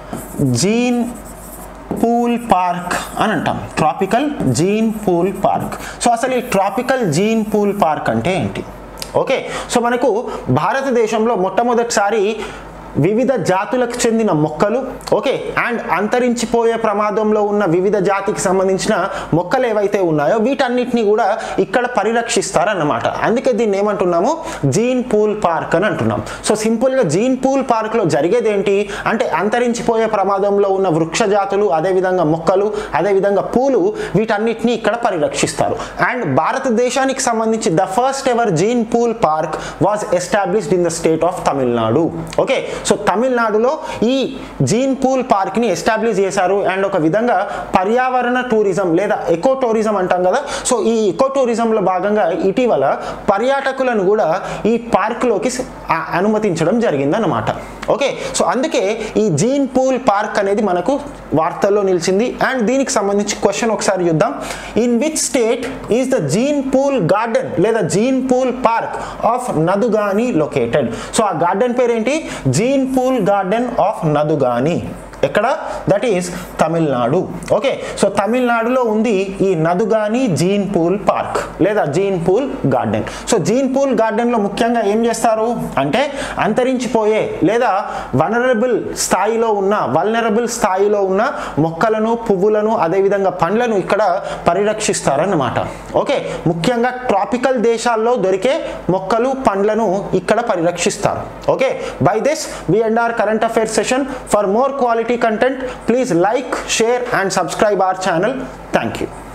gene pool park అని అంటాం tropical gene pool park so అసలు ఈ ట్రాపికల్ జీన్ పూల్ పార్క్ అంటే ఏంటి ఓకే సో మనకు భారతదేశంలో మొట్టమొదటిసారి వివిధ జాతులకు చెందిన మొక్కలు ఓకే అండ్ అంతరించిపోయే ప్రమాదంలో ఉన్న వివిధ జాతికి సంబంధించిన మొక్కలు ఏవైతే ఉన్నాయో వీటన్నిటిని కూడా ఇక్కడ పరిరక్షిస్తారన్నమాట అందుకే దీన్ని ఏమంటున్నాము జీన్ పూల్ పార్క్ అని అంటున్నాం సో సింపుల్గా జీన్ పూల్ పార్క్లో జరిగేది ఏంటి అంటే అంతరించిపోయే ప్రమాదంలో ఉన్న వృక్ష జాతులు అదేవిధంగా మొక్కలు అదేవిధంగా పూలు వీటన్నిటిని ఇక్కడ పరిరక్షిస్తారు అండ్ భారతదేశానికి సంబంధించి the first ever gene pool park was established in the state of Tamil Nadu okay so తమిళనాడులో ఈ జీన్ పూల్ పార్క్ని ఎస్టాబ్లిష్ చేశారు అండ్ ఒక విధంగా పర్యావరణ టూరిజం లేదా ఎకో టూరిజం అంటాం కదా సో ఈ ఎకో టూరిజంలో భాగంగా ఇటీవల పర్యాటకులను కూడా ఈ పార్క్లోకి అనుమతించడం జరిగిందన్నమాట ఓకే సో అందుకే ఈ జీన్ పూల్ పార్క్ అనేది మనకు వార్తల్లో నిలిచింది అండ్ దీనికి సంబంధించి క్వశ్చన్ ఒకసారి చూద్దాం in which state is the gene pool garden లేదా gene pool park of Nadugani located so ఆ గార్డెన్ పేరేంటి gene pool garden of Nadugani ఎక్కడ that is Tamil Nadu okay so తమిళనాడులో ఉంది ఈ నదుగాని జీన్ పూల్ పార్క్ లేదా gene pool garden so gene pool గార్డెన్లో ముఖ్యంగా ఏం చేస్తారు అంటే అంతరించిపోయే లేదా వనరబుల్ స్థాయిలో ఉన్న వల్నరబుల్ స్థాయిలో ఉన్న మొక్కలను పువ్వులను అదేవిధంగా పండ్లను ఇక్కడ పరిరక్షిస్తారన్నమాట ఓకే ముఖ్యంగా ట్రాపికల్ దేశాల్లో దొరికే మొక్కలు పండ్లను ఇక్కడ పరిరక్షిస్తారు okay by this we end our current affairs session for more quality content please like share and subscribe our channel thank you